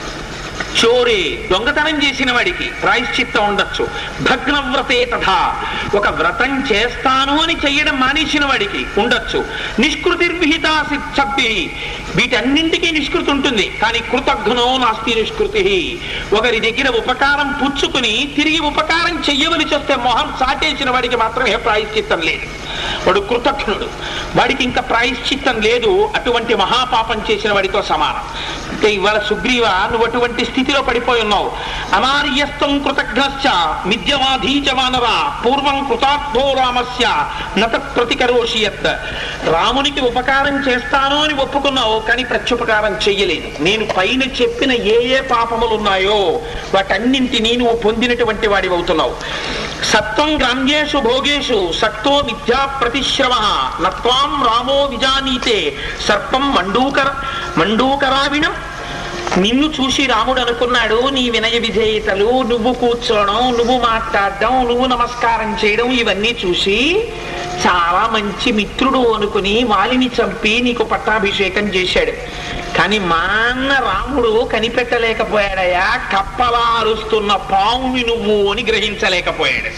చోరే దొంగతనం చేసిన వాడికి ప్రాయశ్చిత్తం ఉండొచ్చు భగ్నవ్రతే తథా ఒక వ్రతం చేస్తాను అని చెయ్యడం మానేసిన వాడికి ఉండొచ్చు నిష్కృతిర్విహితా సభ్యి వీటన్నింటికీ నిష్కృతి ఉంటుంది కానీ కృతజ్ఞో నాస్తి నిష్కృతి ఒకరి దగ్గర ఉపకారం పుచ్చుకుని తిరిగి ఉపకారం చెయ్యవలసి వస్తే మొహం చాటేసిన వాడికి మాత్రమే ప్రాయశ్చిత్తం లేదు వాడు కృతజ్ఞుడు వాడికి ఇంకా ప్రాయశ్చిత్తం లేదు అటువంటి మహాపాపం చేసిన వాడితో సమానం అంటే ఇవాళ సుగ్రీవ నువ్వు అటువంటి స్థితిలో పడిపోయి ఉన్నావు అనార్యస్తం కృతజ్ఞశ్చ మిథ్యవాధీచ వానర పూర్వం కృతార్థో రామస్య నత ప్రతికరోషియత్ రామునికి ఉపకారం చేస్తాను అని ఒప్పుకున్నావు కానీ ప్రత్యుపకారం చెయ్యలేదు నేను పైన చెప్పిన ఏ ఏ పాపములు ఉన్నాయో వాటన్నింటినీ నువ్వు పొందినటువంటి వాడివి అవుతున్నావు సత్వం గ్రామ్యేషు భోగేషు సక్తో విద్యా ప్రతిశ్రమ నత్వాం రామో విజానీతే సర్పం మండూకర మండూకరావిణం నిన్ను చూసి రాముడు అనుకున్నాడు నీ వినయ విధేయతలు నువ్వు కూర్చోవడం నువ్వు మాట్లాడడం నువ్వు నమస్కారం చేయడం ఇవన్నీ చూసి చాలా మంచి మిత్రుడు అనుకుని వాలిని చంపి నీకు పట్టాభిషేకం చేశాడు కానీ మా అన్న రాముడు కనిపెట్టలేకపోయాడయా కప్పలా అరుస్తున్న పావుని నువ్వు అని గ్రహించలేకపోయాడు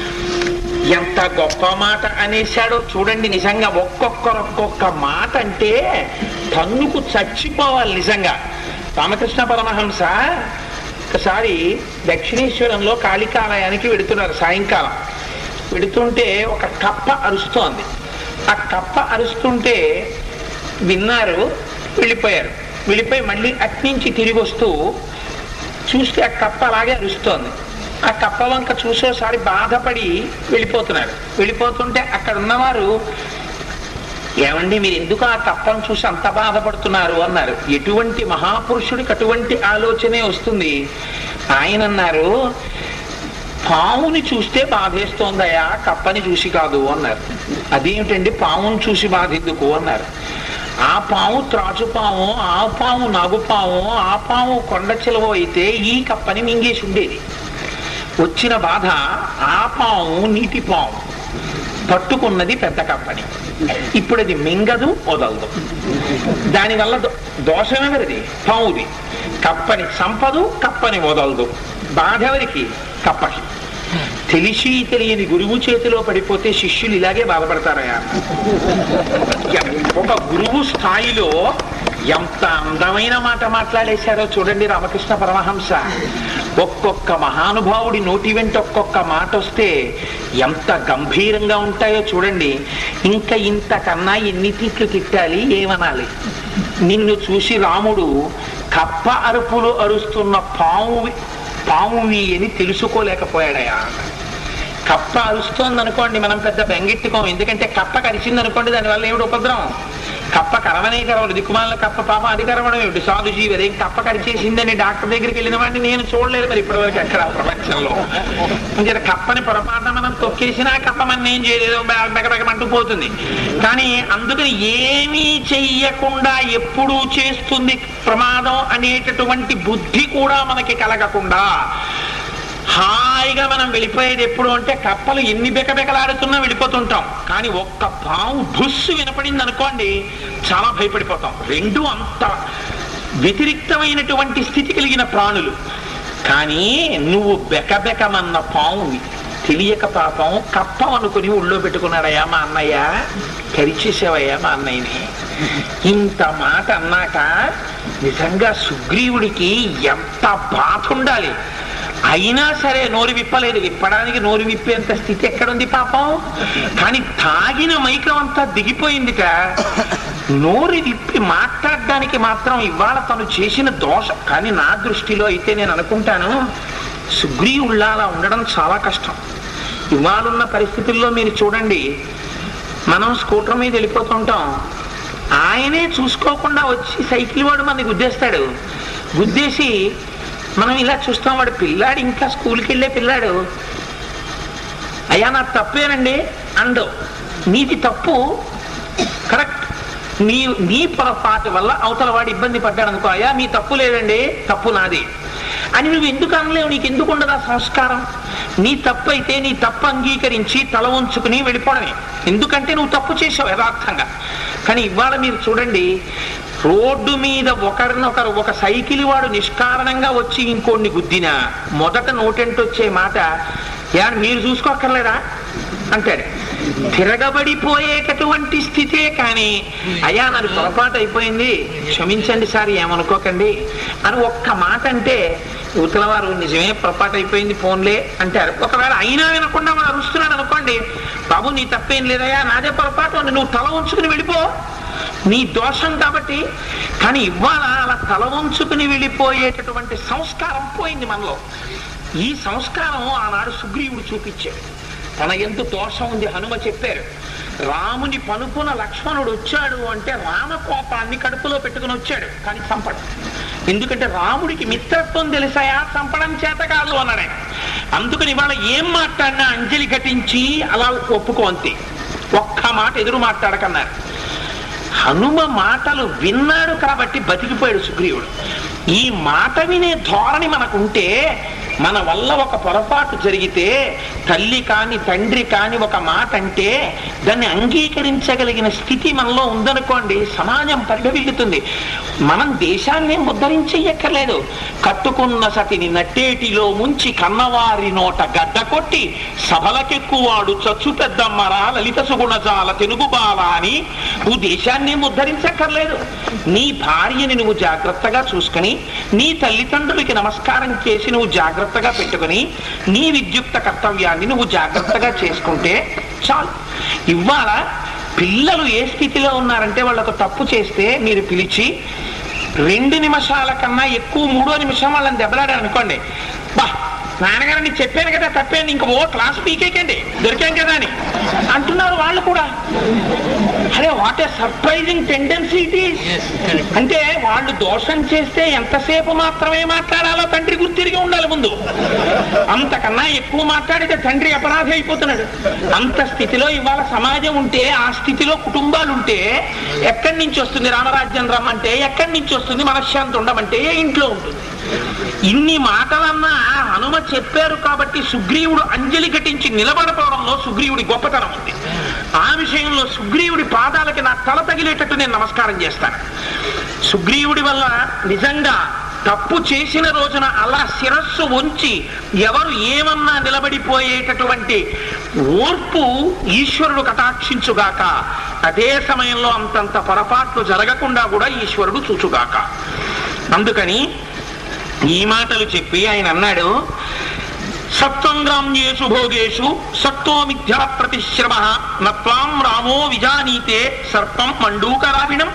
ఎంత గొప్ప మాట అనేశాడో చూడండి నిజంగా ఒక్కొక్కరు ఒక్కొక్క మాట అంటే తన్నుకు చచ్చిపోవాలి నిజంగా రామకృష్ణ పరమహంస ఒకసారి దక్షిణేశ్వరంలో కాళికాలయానికి వెడుతున్నారు సాయంకాలం వెడుతుంటే ఒక కప్ప అరుస్తోంది ఆ కప్ప అరుస్తుంటే విన్నారు వెళ్ళిపోయారు వెళ్ళిపోయి మళ్ళీ అట్నుంచి తిరిగి వస్తూ చూస్తే ఆ కప్ప అలాగే అరుస్తోంది ఆ కప్ప వంక చూసేసారి బాధపడి వెళ్ళిపోతున్నారు వెళ్ళిపోతుంటే అక్కడ ఉన్నవారు ఏమండి మీరు ఎందుకు ఆ కప్పను చూసి అంత బాధపడుతున్నారు అన్నారు ఎటువంటి మహాపురుషుడికి అటువంటి ఆలోచనే వస్తుంది ఆయన అన్నారు పావుని చూస్తే బాధేస్తోందయా కప్పని చూసి కాదు అన్నారు అదేమిటండి పావుని చూసి బాధ ఎందుకు అన్నారు ఆ పాము త్రాచు పాము ఆ పాము నాగుపాము ఆ పాము కొండ చిలవ అయితే ఈ కప్పని మింగేసి ఉండేది వచ్చిన బాధ ఆ పాము నీటి పాము పట్టుకున్నది పెద్ద కప్పని ఇప్పుడు అది మింగదు వదలదు దానివల్ల దో- దోషం ఎవరిది పావుది కప్పని సంపదు కప్పని వదలదు బాధ ఎవరికి కప్పకి తెలిసి తెలియని గురువు చేతిలో పడిపోతే శిష్యులు ఇలాగే బాధపడతారయా ఒక గురువు స్థాయిలో ఎంత అందమైన మాట మాట్లాడేశారో చూడండి రామకృష్ణ పరమహంస ఒక్కొక్క మహానుభావుడి నోటి వెంట ఒక్కొక్క మాట వస్తే ఎంత గంభీరంగా ఉంటాయో చూడండి ఇంకా ఇంతకన్నా ఎన్ని తిట్లు తిట్టాలి ఏమనాలి నిన్ను చూసి రాముడు కప్ప అరుపులు అరుస్తున్న పాము పామువి అని తెలుసుకోలేకపోయాడయా కప్ప అరుస్తోంది అనుకోండి మనం పెద్ద బెంగెట్టుకోం ఎందుకంటే కప్ప కరిచింది అనుకోండి దానివల్ల ఏమిటి ఉపద్రవం కప్ప కరవనే కరవదు దిక్కుమాల కప్ప పాప అది కరవడం ఏమిటి సాధు జీవి అదేం కప్ప కరిచేసిందని డాక్టర్ దగ్గరికి వెళ్ళిన వాడిని నేను చూడలేదు మరి ఇప్పటివరకు ఎక్కడ ప్రపంచంలో అంటే కప్పని పొరపాటున మనం తొక్కేసినా కప్ప మన ఏం చేయలేదు బెగబెగమంటూ పోతుంది కానీ అందుకని ఏమీ చెయ్యకుండా ఎప్పుడూ చేస్తుంది ప్రమాదం అనేటటువంటి బుద్ధి కూడా మనకి కలగకుండా హాయిగా మనం వెళ్ళిపోయేది ఎప్పుడు అంటే కప్పలు ఎన్ని బెకబెకలాడుతున్నా వెళ్ళిపోతుంటాం కానీ ఒక్క పాము బుస్సు వినపడింది అనుకోండి చాలా భయపడిపోతాం రెండు అంత వ్యతిరిక్తమైనటువంటి స్థితి కలిగిన ప్రాణులు కానీ నువ్వు బెకబెకమన్న పామువి తెలియక పాపం కప్పం అనుకుని ఊళ్ళో పెట్టుకున్నాడయ్యా మా అన్నయ్య కరిచేసావయ్యా మా అన్నయ్యని ఇంత మాట అన్నాక నిజంగా సుగ్రీవుడికి ఎంత బాధ ఉండాలి అయినా సరే నోరు విప్పలేదు విప్పడానికి నోరు విప్పేంత స్థితి ఎక్కడుంది పాపం కానీ తాగిన మైకం అంతా దిగిపోయిందిట నోరు విప్పి మాట్లాడడానికి మాత్రం ఇవాళ తను చేసిన దోషం కానీ నా దృష్టిలో అయితే నేను అనుకుంటాను సుగ్రీవుళ్ళ అలా ఉండడం చాలా కష్టం ఇవాళున్న పరిస్థితుల్లో మీరు చూడండి మనం స్కూటర్ మీద వెళ్ళిపోతుంటాం ఆయనే చూసుకోకుండా వచ్చి సైకిల్ వాడు మనకి గుద్దేస్తాడు గుద్దేసి మనం ఇలా చూస్తాం వాడు పిల్లాడు ఇంకా స్కూల్కి వెళ్ళే పిల్లాడు అయ్యా నా తప్పేనండి అండు నీది తప్పు కరెక్ట్ నీ నీ పొరపాటు వల్ల అవతల వాడు ఇబ్బంది పడ్డాడు అనుకో అయ్యా మీ తప్పు లేదండి తప్పు నాది అని నువ్వు ఎందుకు అనలేవు నీకు ఎందుకు ఉండదు ఆ సంస్కారం నీ తప్పు అయితే నీ తప్పు అంగీకరించి తల ఉంచుకుని వెళ్ళిపోవడమే ఎందుకంటే నువ్వు తప్పు చేసావు యథార్థంగా కానీ ఇవాళ మీరు చూడండి రోడ్డు మీద ఒకరినొకరు ఒక సైకిల్ వాడు నిష్కారణంగా వచ్చి ఇంకోడిని గుద్దినా మొదట నోటెంటొచ్చే మాట యా మీరు చూసుకోక్కర్లేదా అంటాడు తిరగబడిపోయేటటువంటి స్థితే కానీ అయ్యా నాకు పొరపాటు అయిపోయింది క్షమించండి సార్ ఏమనుకోకండి అని ఒక్క మాట అంటే యువతల వారు నిజమే పొరపాటు అయిపోయింది ఫోన్లే అంటారు ఒకవేళ అయినా వినకుండా మనం అరుస్తున్నాడు అనుకోండి బాబు నీ తప్పేం లేదయ్యా నాదే పొరపాటు అని నువ్వు తల ఉంచుకుని వెళ్ళిపో నీ దోషం కాబట్టి కానీ ఇవాళ అలా తల ఉంచుకుని వెళ్ళిపోయేటటువంటి సంస్కారం పోయింది మనలో ఈ సంస్కారం ఆనాడు సుగ్రీవుడు చూపించాడు తన ఎంత దోషం ఉంది హనుమ చెప్పారు రాముని పనుకున్న లక్ష్మణుడు వచ్చాడు అంటే రామకోపాన్ని కడుపులో పెట్టుకుని వచ్చాడు కానీ చంపడు ఎందుకంటే రాముడికి మిత్రత్వం తెలిసాయా చంపడం చేత కాదు అన్నాడు ఆయన. అందుకని ఇవాళ ఏం మాట్లాడినా అంజలి ఘటించి అలా ఒప్పుకో అంతే ఒక్క మాట ఎదురు మాట్లాడకన్నారు హనుమ మాటలు విన్నాడు కాబట్టి బతికిపోయాడు సుగ్రీవుడు ఈ మాట వినే ధోరణి మనకుంటే మన వల్ల ఒక పొరపాటు జరిగితే తల్లి కాని తండ్రి కాని ఒక మాట అంటే దాన్ని అంగీకరించగలిగిన స్థితి మనలో ఉందనుకోండి సమాజం పరిఢవిల్లుతుంది మనం దేశాన్ని ఏం ఉద్ధరించెయ్యక్కర్లేదు కట్టుకున్న సతిని నట్టేటిలో ముంచి కన్నవారి నోట గడ్డ కొట్టి సభలకెక్కువాడు చచ్చు పెద్దమ్మరా లలిత సుగుణజాల తెలుగు బాల అని నువ్వు దేశాన్ని ఏం ఉద్ధరించక్కర్లేదు నీ భార్యని నువ్వు జాగ్రత్తగా చూసుకుని నీ తల్లిదండ్రులకి నమస్కారం చేసి నువ్వు జాగ్రత్తగా పెట్టుకుని నీ విద్యుక్త కర్తవ్యాన్ని నువ్వు జాగ్రత్తగా చేసుకుంటే చాలు ఇవాళ పిల్లలు ఏ స్థితిలో ఉన్నారంటే వాళ్ళకు తప్పు చేస్తే మీరు పిలిచి రెండు నిమిషాల కన్నా ఎక్కువ మూడో నిమిషం వాళ్ళని దెబ్బలాడారు అనుకోండి బా నాన్నగారు నీకు చెప్పాను కదా తప్పేండి ఇంక ఓ క్లాస్ పీకేకండి దొరికాం కదా అని అంటున్నారు వాళ్ళు కూడా అరే what a surprising tendency it is అంటే వాళ్ళు దోషం చేస్తే ఎంతసేపు మాత్రమే మాట్లాడాలో తండ్రి గుర్తిరిగి ఉండాలి ముందు అంతకన్నా ఎక్కువ మాట్లాడితే తండ్రి అపరాధి అయిపోతున్నాడు అంత స్థితిలో ఇవాళ సమాజం ఉంటే ఆ స్థితిలో కుటుంబాలు ఉంటే ఎక్కడి నుంచి వస్తుంది రామరాజ్యం రమ్మంటే ఎక్కడి నుంచి వస్తుంది మనశ్శాంతి ఉండమంటే ఏ ఇంట్లో ఉంటుంది ఇన్ని మాటలన్నా హనుమ చెప్పారు కాబట్టి సుగ్రీవుడు అంజలి ఘటించి నిలబడపోవడంలో సుగ్రీవుడి గొప్పతనం ఉంది ఆ విషయంలో సుగ్రీవుడి పాదాలకి నా తల తగిలేటట్టు నేను నమస్కారం చేస్తాను సుగ్రీవుడి వల్ల నిజంగా తప్పు చేసిన రోజున అలా శిరస్సు ఉంచి ఎవరు ఏమన్నా నిలబడిపోయేటటువంటి ఓర్పు ఈశ్వరుడు కటాక్షించుగాక అదే సమయంలో అంతంత పొరపాట్లు జరగకుండా కూడా ఈశ్వరుడు చూచుగాక అందుకని ఈ మాటలు చెప్పి ఆయన అన్నాడు సత్వం గ్రామ్యేషు భోగేషు సత్వో మిథ్యా ప్రతిశ్రమ నత్వాం రామో విజానీతే సర్పం మండూకరావిణం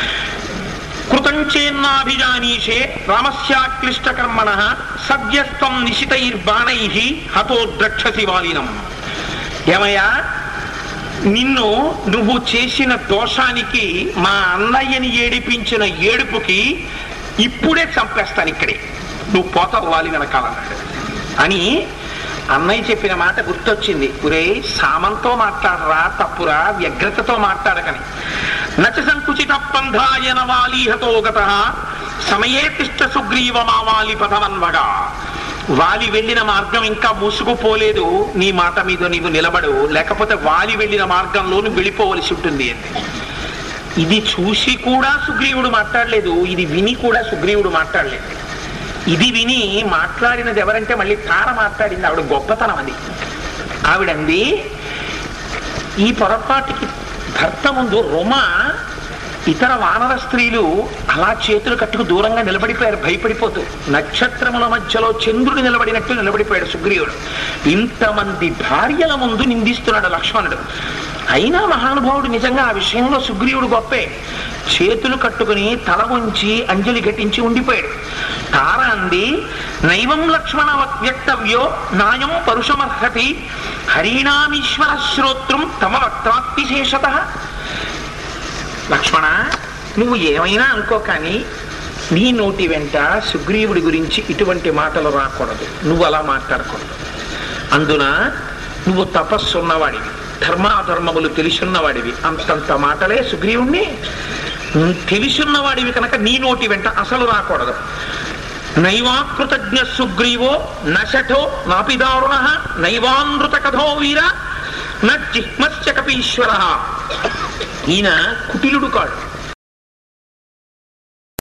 కృతం చేన్నాభిజానీషే రామస్యాక్లిష్టకర్మణ సద్యస్తం నిశితైర్బాణై హతో ద్రక్షసి వాలినం ఏమయ్యా నిన్ను నువ్వు చేసిన దోషానికి మా అన్నయ్యని ఏడిపించిన ఏడుపుకి ఇప్పుడే చంపేస్తాను ఇక్కడే నువ్వు పోతావు వాలి వెనకాలన్నాడు అని అన్నయ్య చెప్పిన మాట గుర్తొచ్చింది ఒరే సామంతో మాట్లాడరా తప్పురా వ్యగ్రతతో మాట్లాడకని నచ సంకుచిత పంధాయన వాలీహతో గత సమయే తిష్ట సుగ్రీవ మావాలి పదవన్వగా వాలి వెళ్ళిన మార్గం ఇంకా మూసుకుపోలేదు నీ మాట మీద నీవు నిలబడు లేకపోతే వాలి వెళ్ళిన మార్గంలో నువ్వు వెళ్ళిపోవలసి ఉంటుంది అంది ఇది చూసి కూడా సుగ్రీవుడు మాట్లాడలేదు ఇది విని కూడా సుగ్రీవుడు మాట్లాడలేదు ఇది విని మాట్లాడినది ఎవరంటే మళ్ళీ తార మాట్లాడింది ఆవిడ గొప్పతనం అది ఆవిడంది ఈ పొరపాటుకి భర్త ముందు రుమ ఇతర వానర స్త్రీలు అలా చేతులు కట్టుకు దూరంగా నిలబడిపోయారు భయపడిపోతూ నక్షత్రముల మధ్యలో చంద్రుడు నిలబడినట్టు నిలబడిపోయాడు సుగ్రీవుడు ఇంతమంది భార్యల ముందు నిందిస్తున్నాడు లక్ష్మణుడు అయినా మహానుభావుడు నిజంగా ఆ విషయంలో సుగ్రీవుడు గొప్పే చేతులు కట్టుకుని తల ఉంచి అంజలి ఘటించి ఉండిపోయాడు తార అంది నైవం లక్ష్మణ వ్యక్తవ్యో నాయం పరుషమర్హతి హరీణామీశ్వర శ్రోత్రం తమ వక్తాతిశేషత లక్ష్మణ నువ్వు ఏమైనా అనుకో కానీ నీ నోటి వెంట సుగ్రీవుడి గురించి ఇటువంటి మాటలు రాకూడదు నువ్వు అలా మాట్లాడకూడదు అందున నువ్వు తపస్సున్నవాడివి ధర్మాధర్మములు తెలిసున్నవాడివి అంతంత మాటలే సుగ్రీవుణ్ణి తెలిసున్నవాడివి కనుక నీ నోటి వెంట అసలు రాకూడదు నైవాకృతజ్ఞ సుగ్రీవో నశఠో నాపిదారుణ నైవానృత కథో వీర నజిహ్మశ్చ కపీశ్వర ఈయన కుటిలుడు కాడు